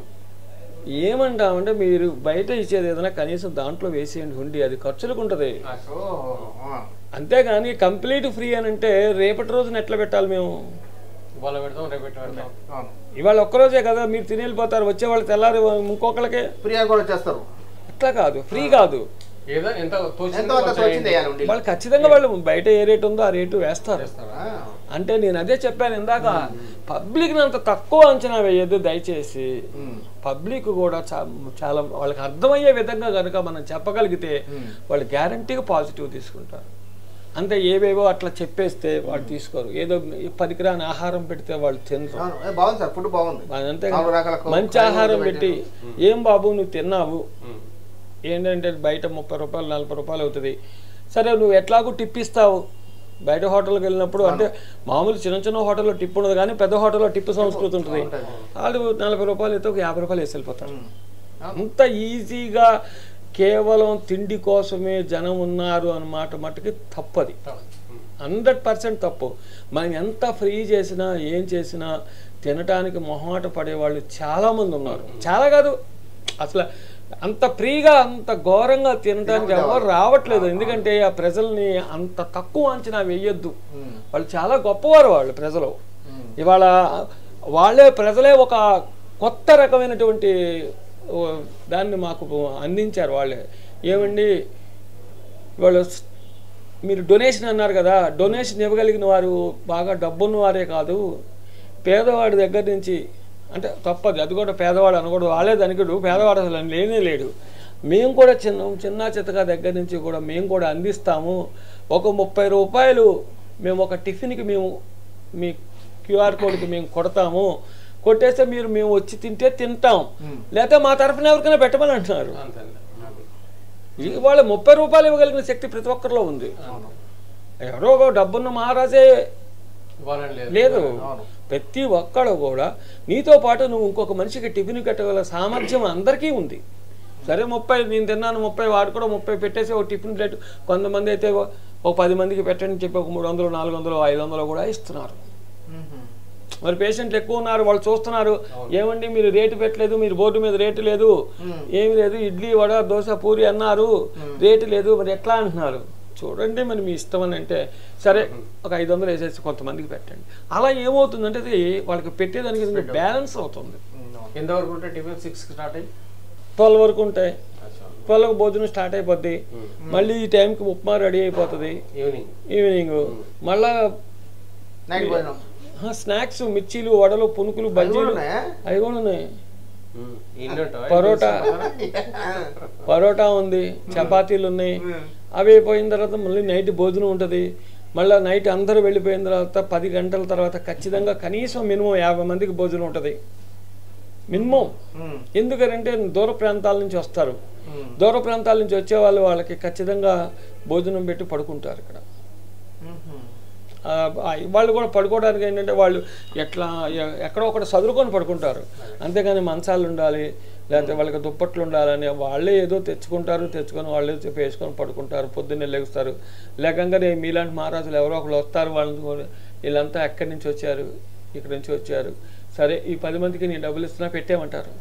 ఏమంటామంటే మీరు బయట ఇచ్చేది ఏదైనా కనీసం దాంట్లో వేసేయండి ఉండి అది ఖర్చులకు ఉంటుంది ఆ, అంతేగాని కంప్లీట్ ఫ్రీ అని అంటే రేపటి రోజున ఎట్లా పెట్టాలి మేము ఇవాళ పెడతాం రేపు పెట్టి పెడతాం అవును ఇవాళ ఒక్కరోజే కదా మీరు తిని వెళ్ళిపోతారు వచ్చే వాళ్ళు తెల్లారి ఇంకొకళ్ళకే ఫ్రీగా కూడా వచ్చేస్తారు అట్లా కాదు ఫ్రీ కాదు ఏదో ఎంత తోచిందో ఎంతో అంత కొంచెం వచ్చింది వేయాలి ఉండి వాళ్ళు ఖచ్చితంగా వాళ్ళు బయట ఏ రేటు ఉందో ఆ రేటు వేస్తారు చేస్తారా? ఆ, అంటే నేను అదే చెప్పాను ఇందాక పబ్లిక్ని అంత తక్కువ అంచనా వేయద్దు దయచేసి ఉమ్, పబ్లిక్ కూడా చా- చాలా వాళ్ళకి అర్థమయ్యే విధంగా కనుక మనం చెప్పగలిగితే వాళ్ళు గ్యారంటీగా పాజిటివ్ తీసుకుంటారు అంతే ఏవేవో అట్లా చెప్పేస్తే వాళ్ళు తీసుకోరు ఏదో పనికిరాని ఆహారం పెడితే వాళ్ళు తినరు అవును ఏ, బాగుంది సార్ ఫుడ్ బాగుంది అంతే నాలుగు రకాల కూ- మంచి కూరగాయలు ఆహారం పెట్టారు. పెట్టి ఏం బాబు నువ్వు తిన్నావు ఉమ్. ఏంటంటే బయట ముప్పై రూపాయలు నలభై రూపాయలు అవుతుంది సరే నువ్వు ఎట్లాగూ టిప్ ఇస్తావు బయట హోటల్కి వెళ్ళినప్పుడు అంటే మామూలు చిన్న చిన్న హోటల్లో టిప్ ఉండదు కానీ పెద్ద హోటల్లో టిప్ సంస్కృతి ఉంటుంది వాళ్ళు నలభై రూపాయలు అయితే ఒక యాభై రూపాయలు వేసి వెళ్ళిపోతారు ఉమ్, అంత ఈజీగా కేవలం తిండి కోసమే జనం ఉన్నారు అన్నమాట మటుకి తప్పది ఉమ్. హండ్రెడ్ పర్సెంట్ తప్పు మనం ఎంత ఫ్రీ చేసినా ఏం చేసినా తినటానికి మొహమాట పడేవాళ్ళు చాలామంది ఉన్నారు చాలా కాదు అసలు అంత ఫ్రీగా అంత ఘోరంగా తినడానికి ఎవరు రావట్లేదు ఎందుకంటే ఆ ప్రజల్ని అంత తక్కువ అంచనా వేయొద్దు ఉమ్, వాళ్ళు చాలా గొప్పవారు వాళ్ళు ప్రజలు ఉమ్. ఇవాళ వాళ్ళే ప్రజలే ఒక కొత్త రకమైనటువంటి ఓ, దాన్ని మాకు అందించారు వాళ్ళే ఏమండి వాళ్ళు స్- మీరు డొనేషన్ అన్నారు కదా డొనేషన్ ఇవ్వగలిగిన వారు బాగా డబ్బున్న వారే కాదు పేదవాడి దగ్గర నుంచి అంటే తప్పదు అది కూడా పేదవాడు అనకూడదు వాళ్ళే దానికడు పేదవాడు అసలు లేనే లేడు మేము కూడా చిన్న చిన్న చిత్తగా దగ్గర నుంచి కూడా మేము కూడా అందిస్తాము ఒక ముప్పై రూపాయలు మేము ఒక టిఫిన్కి మేము మీ క్యూఆర్ కోడ్కి మేము కొడతాము కొట్టేస్తే మీరు మేము వచ్చి తింటే తింటాం లేకపోతే మా తరఫున ఎవరికైనా పెట్టమని అంటున్నారు అంతే అంతే. ఇవాళ ముప్పై రూపాయలు ఇవ్వగలిగిన శక్తి ప్రతి ఒక్కరిలో ఉంది ఎవరో ఒక డబ్బున్న మహారాజే ఇవ్వాలని లేదు లేదు అవును. ప్రతి ఒక్కడు కూడా నీతో పాటు నువ్వు ఇంకొక మనిషికి టిఫిన్ కట్టగల సామర్థ్యం అందరికీ ఉంది సరే ముప్పై నేను తిన్నాను ముప్పై వాడు కూడా ముప్పై పెట్టేసి ఒక టిఫిన్ ప్లేట్ కొంతమంది అయితే ఒక పది మందికి పెట్టండి చెప్పి ఒక మూడు వందలు నాలుగు వందలు ఐదు వందలు కూడా ఇస్తున్నారు ఉమ్, మరి పేషెంట్లు ఎక్కువ ఉన్నారు వాళ్ళు చూస్తున్నారు ఏమండి మీరు రేటు పెట్టలేదు మీరు బోర్డు మీద రేటు లేదు ఏమి లేదు ఇడ్లీ వడ దోశ పూరి అన్నారు రేటు లేదు మరి ఎట్లా అంటున్నారు చూడండి మరి మీ ఇష్టం అని అంటే సరే ఒక ఐదు వందలు వేసేసి కొంతమందికి పెట్టండి అలా ఏమవుతుందంటే అది వాళ్ళకి పెట్టేదానికి బ్యాలెన్స్ అవుతుంది ఉమ్, అవును. ఎంతవరకు ఉంటే టిఫిన్ సిక్స్ స్టార్ట్ అయ్యి ట్వెల్వ్ వరకు ఉంటాయి ట్వెల్వ్ భోజనం స్టార్ట్ అయిపోద్ది మళ్ళీ ఈ టైంకి ఉప్మా రెడీ అయిపోతుంది ఈవినింగ్ ఈవినింగ్ మళ్ళా నైట్ భోజనం స్నాక్స్ మిర్చీలు వడలు పునుకులు అవి కూడా బజ్జీలు ఉన్నాయా? అవి కూడా ఉన్నాయి ఉమ్. ఇన్ని ఉంటావా? పరోటా పరోటా ఉంది చపాతీలు ఉన్నాయి అవి అయిపోయిన తర్వాత మళ్ళీ నైట్ భోజనం ఉంటుంది మళ్ళీ నైట్ అందరూ వెళ్ళిపోయిన తర్వాత పది గంటల తర్వాత ఖచ్చితంగా కనీసం మినిమం యాభై మందికి భోజనం ఉంటుంది మినిమం ఉమ్, ఎందుకంటే దూర ప్రాంతాల నుంచి వస్తారు ఉమ్, దూర ప్రాంతాల నుంచి వచ్చే వాళ్ళు వాళ్ళకి ఖచ్చితంగా భోజనం పెట్టి పడుకుంటారు ఇక్కడ ఉమ్, ఆ, ఆ, వాళ్ళు కూడా పడుకోవడానికి ఏంటంటే వాళ్ళు ఎట్లా ఎ- ఎక్కడో ఒకటి చదువుకొని పడుకుంటారు అంతేగాని మంచాలు ఉండాలి లేకపోతే వాళ్ళకి దుప్పట్లు ఉండాలని వాళ్ళే ఏదో తెచ్చుకుంటారు తెచ్చుకొని వాళ్ళే చెప్పి వేసుకొని పడుకుంటారు పొద్దున్నే లెగుస్తారు లేకంగానే మీలాంటి మహారాజులు ఎవరో ఒకరు వస్తారు వాళ్ళని కూడా, వీళ్ళంతా ఎక్కడి నుంచి వచ్చారు ఇక్కడి నుంచి వచ్చారు సరే ఈ పది మందికి నేను డబ్బులు ఇస్తున్నా పెట్టేమంటారు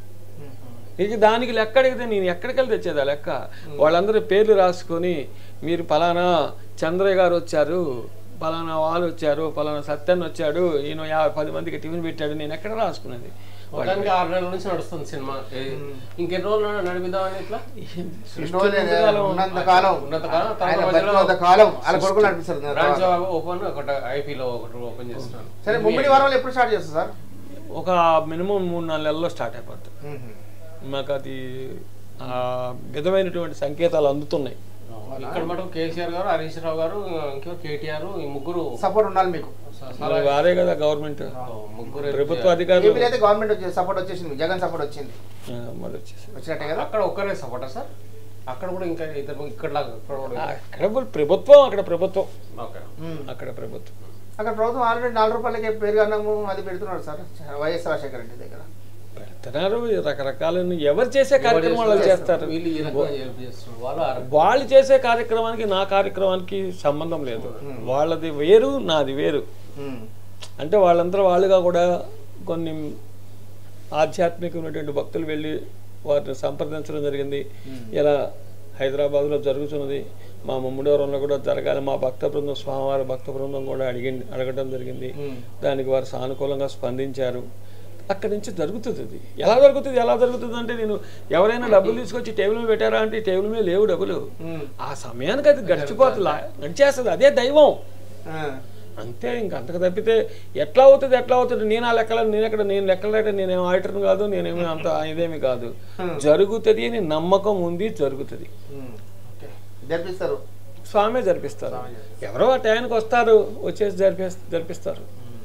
ఇక దానికి లెక్క అడిగితే నేను ఎక్కడికి వెళ్ళి తెచ్చేదా లెక్క వాళ్ళందరూ పేర్లు రాసుకొని మీరు పలానా చంద్రయ్య గారు వచ్చారు పలానా వాళ్ళు వచ్చారు పలానా సత్యన్ వచ్చాడు ఈయన యాభై పది మందికి టిఫిన్ పెట్టాడు నేను ఎక్కడ రాసుకునేది మొత్తానికి ఆరు నెలల నుంచి నడుస్తుంది సినిమా ఏ- ఇంకెన్ని రోజులు నడిపిద్దామని ఇట్లా ఈ రోజు ఉన్నంత కాలం ఉన్నంతకాలం తర్వాత ఆయన మధ్యలో బతికినంత కాలం వాళ్ళ కొడుకులు నడిపిస్తారు బ్రాంచ్ ఓపెన్ ఒకటి ఐపీలో ఒకటి ఓపెన్ చేస్తున్నాను సరే ముమ్మిడి వారంలో ఎప్పుడు స్టార్ట్ చేస్తారు సార్ ఒక మినిమం మూడు నాలుగు నెలల్లో స్టార్ట్ అయిపోతుంది మాకు అది ఆ విధమైనటువంటి సంకేతాలు అందుతున్నాయి ఇక్కడ మటుకు కేసీఆర్ గారు హరీష్ రావు గారు ఇంకో కేటీఆర్ ఈ ముగ్గురు సపోర్ట్ ఉండాలి మీకు స- మరి వారే కదా గవర్నమెంట్ ముగ్గురు ప్రభుత్వ అధికారులు ఏపీలో అయితే గవర్నమెంట్ వచ్చే సపోర్ట్ వచ్చేసింది మీకు. జగన్ సపోర్ట్ వచ్చింది ఆ, మరి వచ్చేసి వచ్చినట్టే కదా అక్కడ ఒక్కరే సపోర్టా సార్ అక్కడ కూడా ఇంకా ఇద్దరు ఇక్కడ లాగా ఇక్కడ కూడా అక్కడ ప్రభుత్వం అక్కడ ప్రభుత్వం ఓకే ఉమ్. అక్కడ ప్రభుత్వం అక్కడ ప్రభుత్వం ఆల్రెడీ నాలుగు రూపాయలకి పేరు అన్నము అది పెడుతున్నాడు సార్ వైఎస్ రాజశేఖర రెడ్డి దగ్గర పెడుతున్నారు ఈ రకరకాల ఎవరు చేసే కార్యక్రమాలు వాళ్ళు చేస్తారు వీళ్ళు ఈ రకంగా హెల్ప్ చేస్తున్నారు వాళ్ళు ఆ రకంగా వాళ్ళు చేసే కార్యక్రమానికి నా కార్యక్రమానికి సంబంధం లేదు వాళ్ళది వేరు నాది వేరు ఉమ్. అంటే వాళ్ళందరూ వాళ్ళుగా కూడా కొన్ని ఆధ్యాత్మికమైనటువంటి భక్తులు వెళ్ళి వారిని సంప్రదించడం జరిగింది ఇలా హైదరాబాద్లో జరుగుతున్నది మా ముమ్మడివరంలో కూడా జరగాలి మా భక్త బృందం స్వామివారి భక్త బృందం కూడా అడిగి అడగడం జరిగింది ఉమ్. దానికి వారు సానుకూలంగా స్పందించారు అక్కడి నుంచి జరుగుతుంది అది ఎలా జరుగుతుంది ఎలా జరుగుతుంది అంటే నేను ఎవరైనా డబ్బులు తీసుకొచ్చి టేబుల్ మీద పెట్టారా అంటే ఈ టేబుల్ మీద లేవు డబ్బులు ఉమ్. ఆ సమయానికి అది గడిచిపోతుంది గడిచేస్తుంది అదే దైవం ఆ. అంతే ఇంక అంతకు తప్పితే ఎట్లా అవుతుంది ఎట్లా అవుతుంది నేను ఆ లెక్కల నేను ఎక్కడ నేను లెక్కలంటే నేనేం ఆడిటర్ని కాదు నేనేమి అంత ఇదేమి కాదు జరుగుతుంది అని నమ్మకం ఉంది జరుగుతుంది ఉమ్. జరిపిస్తారు స్వామే జరిపిస్తారు ఎవరో ఆ టైంకి వస్తారు వచ్చేసి జరిపే జరిపిస్తారు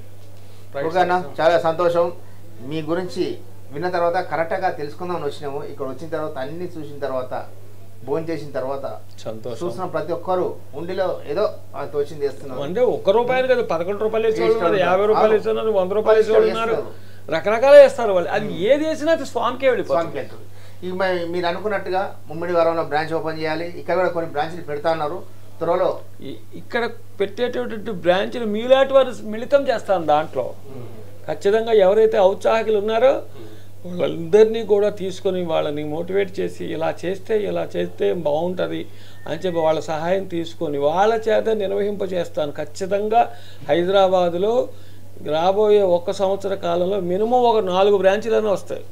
ఓకే అన్న చాలా సంతోషం మీ గురించి విన్న తర్వాత కరెక్ట్గా తెలుసుకుందామని వచ్చినాము ఇక్కడ వచ్చిన తర్వాత అన్ని చూసిన తర్వాత భోజనం చేసిన తర్వాత సంతోషం చూసిన ప్రతి ఒక్కరు ఉండిలో ఏదో ఆ తోచింది చేస్తున్నారు అంటే ఒక్క రూపాయలు కదా పదకొండు రూపాయలు వేసేవాళ్ళు ఉన్నారు వేస్తారు. యాభై రూపాయలు అవును. వేస్తున్నారు వంద రూపాయలు వేసేవాళ్ళు ఉన్నారు రకరకాల వేస్తారు వాళ్ళు అది ఏది వేసినా అది స్వామికే వెళ్ళిపోతుంది స్వామికి వెళ్తుంది. ఇక మరి మీరు అనుకున్నట్టుగా ముమ్మడి వారంలో బ్రాంచ్ ఓపెన్ చేయాలి ఇక్కడ కూడా కొన్ని బ్రాంచ్లు పెడతా ఉన్నారు త్వరలో ఈ- ఇక్కడ పెట్టేటటువంటి బ్రాంచ్లు మీలాంటి వారు మిళితం చేస్తాను దాంట్లో ఖచ్చితంగా ఎవరైతే ఔత్సాహికులు ఉన్నారో వాళ్ళందరినీ కూడా తీసుకొని వాళ్ళని మోటివేట్ చేసి ఇలా చేస్తే ఇలా చేస్తే బాగుంటుంది అని చెప్పి వాళ్ళ సహాయం తీసుకొని వాళ్ళ చేత నిర్వహింప చేస్తాను ఖచ్చితంగా హైదరాబాదులో రాబోయే ఒక్క సంవత్సర కాలంలో మినిమం ఒక నాలుగు బ్రాంచీలనే వస్తాయి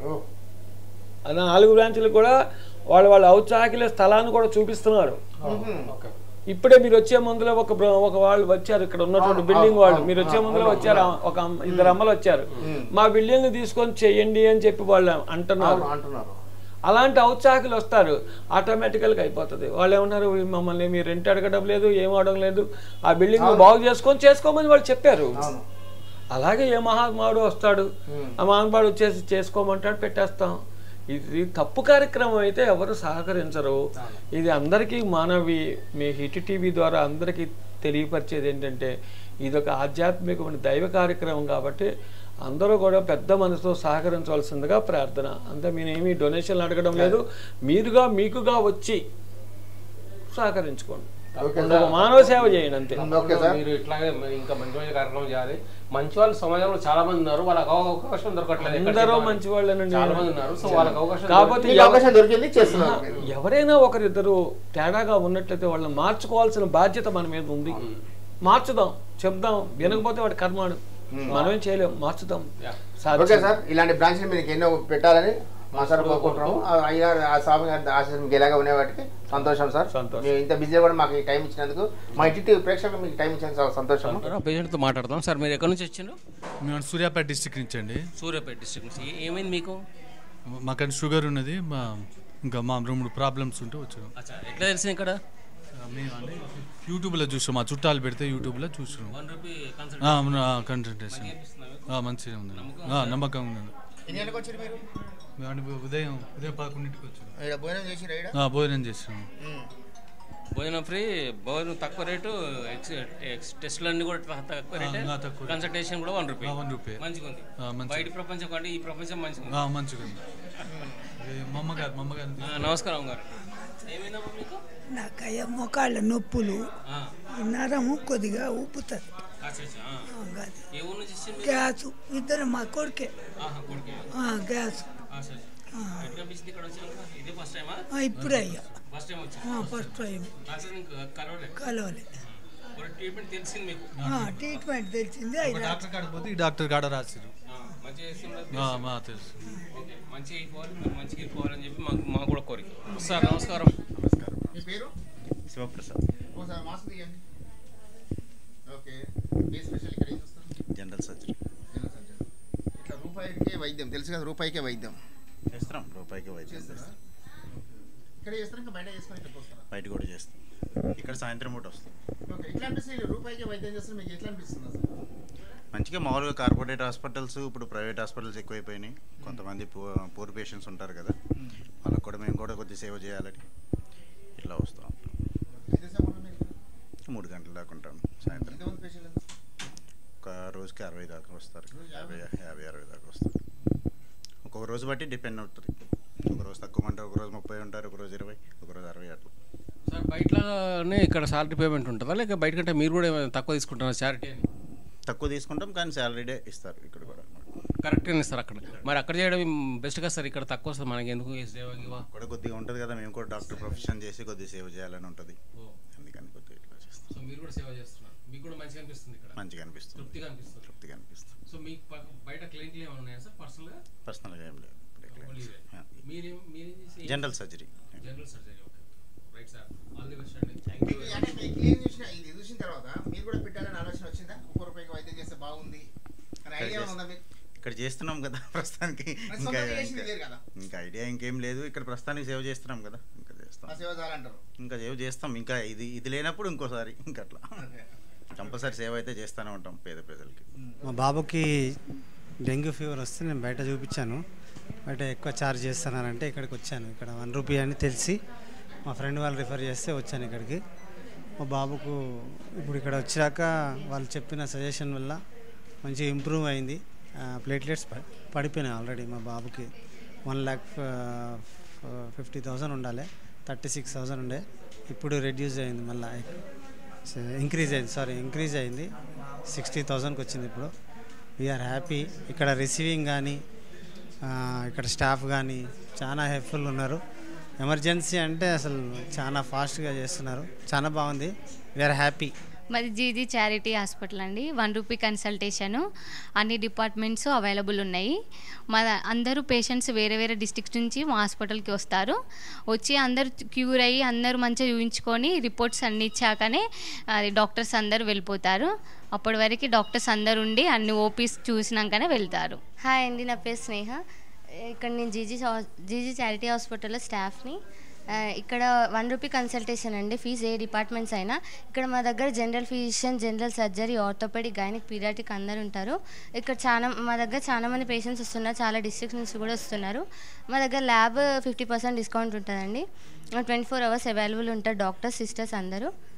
ఆ నాలుగు బ్రాంచీలు కూడా వాళ్ళు వాళ్ళ ఔత్సాహికుల స్థలాన్ని కూడా చూపిస్తున్నారు ఓకే ఇప్పుడే మీరు వచ్చే ముందులో ఒక బ్ర- ఒక వాళ్ళు వచ్చారు ఇక్కడ ఉన్నటువంటి బిల్డింగ్ వాళ్ళు మీరు వచ్చే ముందులో వచ్చారు ఆ- ఒక అమ్మ- ఇద్దరు అమ్మలు వచ్చారు మా బిల్డింగ్ తీసుకొని చెయ్యండి అని చెప్పి వాళ్ళు అంటున్నారు అవును అంటున్నారు అలాంటి ఔత్సాహికులు వస్తారు ఆటోమేటికల్గా అయిపోతుంది వాళ్ళు ఏమన్నారు "ఈ మమ్మల్ని మీరు రెంట్ అడగడం లేదు ఏం అడగడం లేదు ఆ బిల్డింగ్ బాగు చేసుకొని చేసుకోమని వాళ్ళు చెప్పారు అవును అలాగే ఏ మహాత్మాడు వస్తాడు ఉమ్. ఆ మహాత్మాడు వచ్చేసి చేసుకోమంటాడు పెట్టేస్తాం ఇది తప్పు కార్యక్రమం అయితే ఎవరు సహకరించరు ఇది అందరికీ మానవి మీ హిట్ టీవీ ద్వారా అందరికీ తెలియపరిచేది ఏంటంటే ఇది ఒక ఆధ్యాత్మికమైన దైవ కార్యక్రమం కాబట్టి అందరూ కూడా పెద్ద మనసుతో సహకరించవలసిందిగా ప్రార్థన అంతే మీరేమీ డొనేషన్లు అడగడం లేదు మీరుగా మీకుగా వచ్చి సహకరించుకోండి ఓకే ఒక మానవ సేవ చేయండి అంతే ఓకే సార్ మీరు ఇట్లాగే మరి ఇంకా మంచి మంచి కార్యక్రమం చేయాలి మంచి వాళ్ళు సమాజంలో చాలా మంది ఉన్నారు వాళ్ళకి అవకాశం దొరకట్లేదు ఎక్కడికి అందరూ వెళ్ళాలి. మంచి వాళ్ళేనండి చాలా మంది ఉన్నారు సో వాళ్ళకి అవకాశం కాకపోతే మీకు అవకాశం దొరికింది చేస్తున్నారు మీరు. ఎవరైనా ఒకరిద్దరు తేడాగా ఉన్నట్లయితే వాళ్ళని మార్చుకోవాల్సిన బాధ్యత మన మీద ఉంది మార్చుదాం చెప్దాం వినకపోతే వాడి కర్మాడు మనమేం చేయలేం మార్చుదాం Yeah. ఓకే సాధ్యం సార్ ఇలాంటి బ్రాంచ్లు మీకు ఎన్నో పెట్టాలని మా సార్ కోరుకుంటున్నాము ఆ అయ్యారు ఆ స్వామి గారి ఆశీస్సులు మీకు ఎలాగా ఉండేవాటికి సంతోషం సార్ సంతోషం. మీరు ఇంత బిజీగా కూడా మాకు ఈ టైం ఇచ్చినందుకు మా ఇంటి ప్రేక్షకులు మీకు టైం ఇచ్చినందుకు చాలా సంతోషం పేషెంట్తో మాట్లాడతాం సార్ మీరు ఎక్కడి నుంచి వచ్చిండ్రు మేము సూర్యాపేట డిస్టిక్ నుంచి అండి సూర్యాపేట డిస్ట్రిక్ట్ నుంచి ఏ- ఏమైంది మీకు మాకు షుగర్ ఉన్నది మా ఇంకా మా రెండు ప్రాబ్లమ్స్ ఉంటే వచ్చాము అచ్చా ఎట్లా తెలిసింది ఇక్కడ మేము అంటే యూట్యూబ్లో చూసాం మా చుట్టాలు పెడితే యూట్యూబ్లో చూసాం వన్ రూపీ కన్సల్ట్ కంటెంటేషన్ మంచిగా ఉంది ఆ, నమ్మకంగా ఉన్నది ఎన్ని గంటలకు వచ్చారు మీరు మేము అంటే ఉదయం ఉదయం పదకొండింటికి వచ్చాం ఈడ భోజనం చేసి రైడ్ ఆ, భోజనం చేసాము భోజనం ఫ్రీ భోజనం తక్కువ రేటు ఎక్స్ ఎక్స్ టెస్టులన్నీ కూడా త- తక్కువ రేటు ఆ, తక్కువ రేటు. కన్సల్టేషన్ కూడా వన్ రూపీ ఆ, వన్ రూపీ మంచిగా ఉంది ఆ, మంచిగా. బయట ప్రపంచం కంటే ఈ ప్రపంచం మంచిగా ఉంది ఆ, మంచిగా ఉంది ఇది మా అమ్మగారు మా అమ్మగారు ఆ, నమస్కారం గారు ఏమైందమ్మా మీకు నాకు అయ్యా మోకాళ్ళ నొప్పులు ఆ, ఈ నరము కొద్దిగా ఊపుతుంది అచ్చా, అచ్చా, ఆ. ఏ ఊరు నుంచి ఇచ్చిండ్రు మీరు? గ్యాస్ ఇద్దరు మా కొడుకే ఆహా, కొడుకే. ఆ, గ్యాస్ అచ్చా, అచ్చా. ఎట్లా అనిపించింది ఇక్కడ వచ్చినాక ఇదే ఫస్ట్ టైమా ఆ, ఇప్పుడే అయ్యా ఫస్ట్ టైం వచ్చి ఆ, ఫస్ట్ టైం డాక్టర్ ఇంకా కలవలే కలవలే మరి ట్రీట్మెంట్ తెలిసింది మీకు ఆ, ట్రీట్మెంట్ తెలిసింది అయ్యా డాక్టర్ కాడ పోతే ఈ డాక్టర్ కాడ రాసిరు ఆ, మంచిగా చేస్తున్నారు ఆ, మా తెలుసు ఓకే మంచిగా అయిపోవాలి మీరు మంచిగా అయిపోవాలని చెప్పి మాకు మాకు కూడా కోరిక సార్ నమస్కారం మీ పేరు శివప్రసాద్ ఒకసారి మాస్క్ తీయండి ఓకే ఏ స్పెషల్ ఇక్కడ ఏం చూస్తారు జనరల్ సర్జరీ జనరల్ సర్జన్ ఇట్లా రూపాయికే వైద్యం తెలుసు కదా రూపాయికే వైద్యం చేస్తున్నాం రూపాయికి వైద్యం చేస్తారా చేస్తాం ఇక్కడ చేస్తారు ఇంకా బయట చేసుకొని ఇక్కడికి వస్తారా బయట కూడా చేస్తాం ఇక్కడ సాయంత్రం పూట వస్తాం ఓకే ఎట్లా అనిపిస్తుంది రూపాయికే వైద్యం చేస్తారు మీకు ఎట్లా అనిపిస్తుంది అసలు మంచిగా మామూలుగా కార్పొరేట్ హాస్పిటల్స్ ఇప్పుడు ప్రైవేట్ హాస్పిటల్స్ ఎక్కువైపోయినాయి కొంతమంది పూర్ పేషెంట్స్ ఉంటారు కదా వాళ్ళకి కూడా మేము కూడా కొద్ది సేవ చేయాలని ఇట్లా వస్తాం ఎంతసేపు ఉంటుంది మీరు ఇక్కడ? మూడు గంటల దాకా ఉంటాం సాయంత్రం ఎంతమంది పేషెంట్ ఎంత? ఒక రోజుకి అరవై దాకా వస్తారు యాభై యాభై అరవై దాకా వస్తారు ఒక్కొక్క రోజు బట్టి డిపెండ్ అవుతుంది ఒక రోజు తక్కువ అంటే ఒక రోజు ముప్పై ఉంటారు ఒక రోజు ఇరవై ఒక రోజు అరవై అట్లా సార్ బయటనే ఇక్కడ సాలరీ పేమెంట్ ఉంటుందా లేక బయట కంటే మీరు కూడా ఏమైనా తక్కువ తీసుకుంటారా చారిటీ అని తక్కువ తీసుకుంటాం కానీ శాలరీడే ఇస్తారు ఇక్కడ కూడా కరెక్ట్గా ఇస్తారు అక్కడ మరి అక్కడ చేయడం బెస్ట్ కదా సార్ ఇక్కడ తక్కువ వస్తుంది మనకి ఎందుకు ఈ సేవ గివ? కూడా కొద్దిగా ఉంటుంది కదా మేము కూడా డాక్టర్ ప్రొఫెషన్ చేసి కొద్దిగా సేవ్ చేయాలని ఉంటుంది అందుకని కొద్దిగా ఇట్లా చేస్తాం సో మీరు కూడా సేవ చేస్తున్నారు మీకు కూడా మంచిగా అనిపిస్తుంది ఇక్కడ మంచిగా అనిపిస్తుంది తృప్తిగా అనిపిస్తుంది తృప్తిగా అనిపిస్తుంది సో మీకు పక్క- బయట క్లినిక్లు ఏమైనా ఉన్నాయా సార్ పర్సనల్గా పర్సనల్గా ఏం లేదు ఇప్పుడే ఓన్లీ ఇవే. ఆ, మీరేం మీరేం చేసి general surgery general surgery okay right sir all the best అండి థ్యాంక్ యూ మీకు అంటే మీ క్లీన్ చూసిన ఇది చూసిన తర్వాత మీరు కూడా పెట్టాలని ఆలోచన వచ్చిందా ఒక్క రూపాయికి వైద్యం చేస్తే బాగుంది అని ఐడియా ఉందా మీకు ఇక్కడ చేస్తున్నాం కదా ప్రస్తుతానికి మరి ఇంకా సొంతంగా చేసింది ఇంకా- వేరు కదా ఇంకా ఐడియా ఇంకేం లేదు ఇక్కడ ప్రస్తుతానికి సేవ్ చేస్తున్నాం కదా ఇంకా చేస్తాం ఆ సేవ చాలంటారు ఇంకా సేవ్ చేస్తాం ఇంకా ఇది ఇది లేనప్పుడు ఇంకోసారి ఇంకా అట్లా కంపల్సరీ సేవ్ అయితే చేస్తూనే ఉంటాం పేద ప్రజలకి మా బాబుకి డెంగ్యూ ఫీవర్ వస్తే నేను బయట చూపించాను బయట ఎక్కువ ఛార్జ్ చేస్తున్నారంటే ఇక్కడికి వచ్చాను ఇక్కడ వన్ రూపీ అని తెలిసి మా ఫ్రెండ్ వాళ్ళు రిఫర్ చేస్తే వచ్చాను ఇక్కడికి మా బాబుకు ఇప్పుడు ఇక్కడ వచ్చాక వాళ్ళు చెప్పిన సజెషన్ వల్ల మంచిగా ఇంప్రూవ్ అయింది ప్లేట్లెట్స్ పడిపోయినాయి ఆల్రెడీ మా బాబుకి వన్ ల్యాక్ ఫిఫ్టీ థౌజండ్ ఉండాలి థర్టీ సిక్స్ థౌజండ్ ఉండే ఇప్పుడు రెడ్యూస్ అయింది మళ్ళీ ఇంక్రీజ్ అయింది సారీ ఇంక్రీజ్ అయింది సిక్స్టీ థౌజండ్కి వచ్చింది ఇప్పుడు వీఆర్ హ్యాపీ ఇక్కడ రిసీవింగ్ కానీ ఇక్కడ స్టాఫ్ కానీ చాలా హెల్ప్ఫుల్ ఉన్నారు ఎమర్జెన్సీ అంటే అసలు చాలా ఫాస్ట్గా చేస్తున్నారు చాలా బాగుంది వీఆర్ హ్యాపీ మాది జీజీ చారిటీ హాస్పిటల్ అండి వన్ రూపీ కన్సల్టేషను అన్ని డిపార్ట్మెంట్స్ అవైలబుల్ ఉన్నాయి మా అందరూ పేషెంట్స్ వేరే వేరే డిస్ట్రిక్ట్స్ నుంచి మా హాస్పిటల్కి వస్తారు వచ్చి అందరూ క్యూర్ అయ్యి అందరూ మంచిగా చూపించుకొని రిపోర్ట్స్ అన్ని ఇచ్చాకనే అది డాక్టర్స్ అందరూ వెళ్ళిపోతారు అప్పటి వరకు డాక్టర్స్ అందరు ఉండి అన్ని ఓపీస్ చూసినాకనే వెళ్తారు హాయ్ అండి నా పేరు స్నేహ ఇక్కడ నేను జీజీ హా- జీజీ చారిటీ హాస్పిటల్లో స్టాఫ్ని ఆ, ఇక్కడ వన్ రూపీ కన్సల్టేషన్ అండి ఫీజు ఏ డిపార్ట్మెంట్స్ అయినా ఇక్కడ మా దగ్గర general physician general surgery orthopaedic gynaec paediatric అందరు ఉంటారు ఇక్కడ చాలా మా దగ్గర చాలా మంది పేషెంట్స్ వస్తున్నారు చాలా డిస్ట్రిక్ట్స్ నుంచి కూడా వస్తున్నారు మా దగ్గర ల్యాబ్ ఫిఫ్టీ పర్సెంట్ డిస్కౌంట్ ఉంటుందండి ట్వంటీ ఫోర్ అవర్స్ అవైలబుల్ ఉంటారు డాక్టర్స్ సిస్టర్స్ అందరూ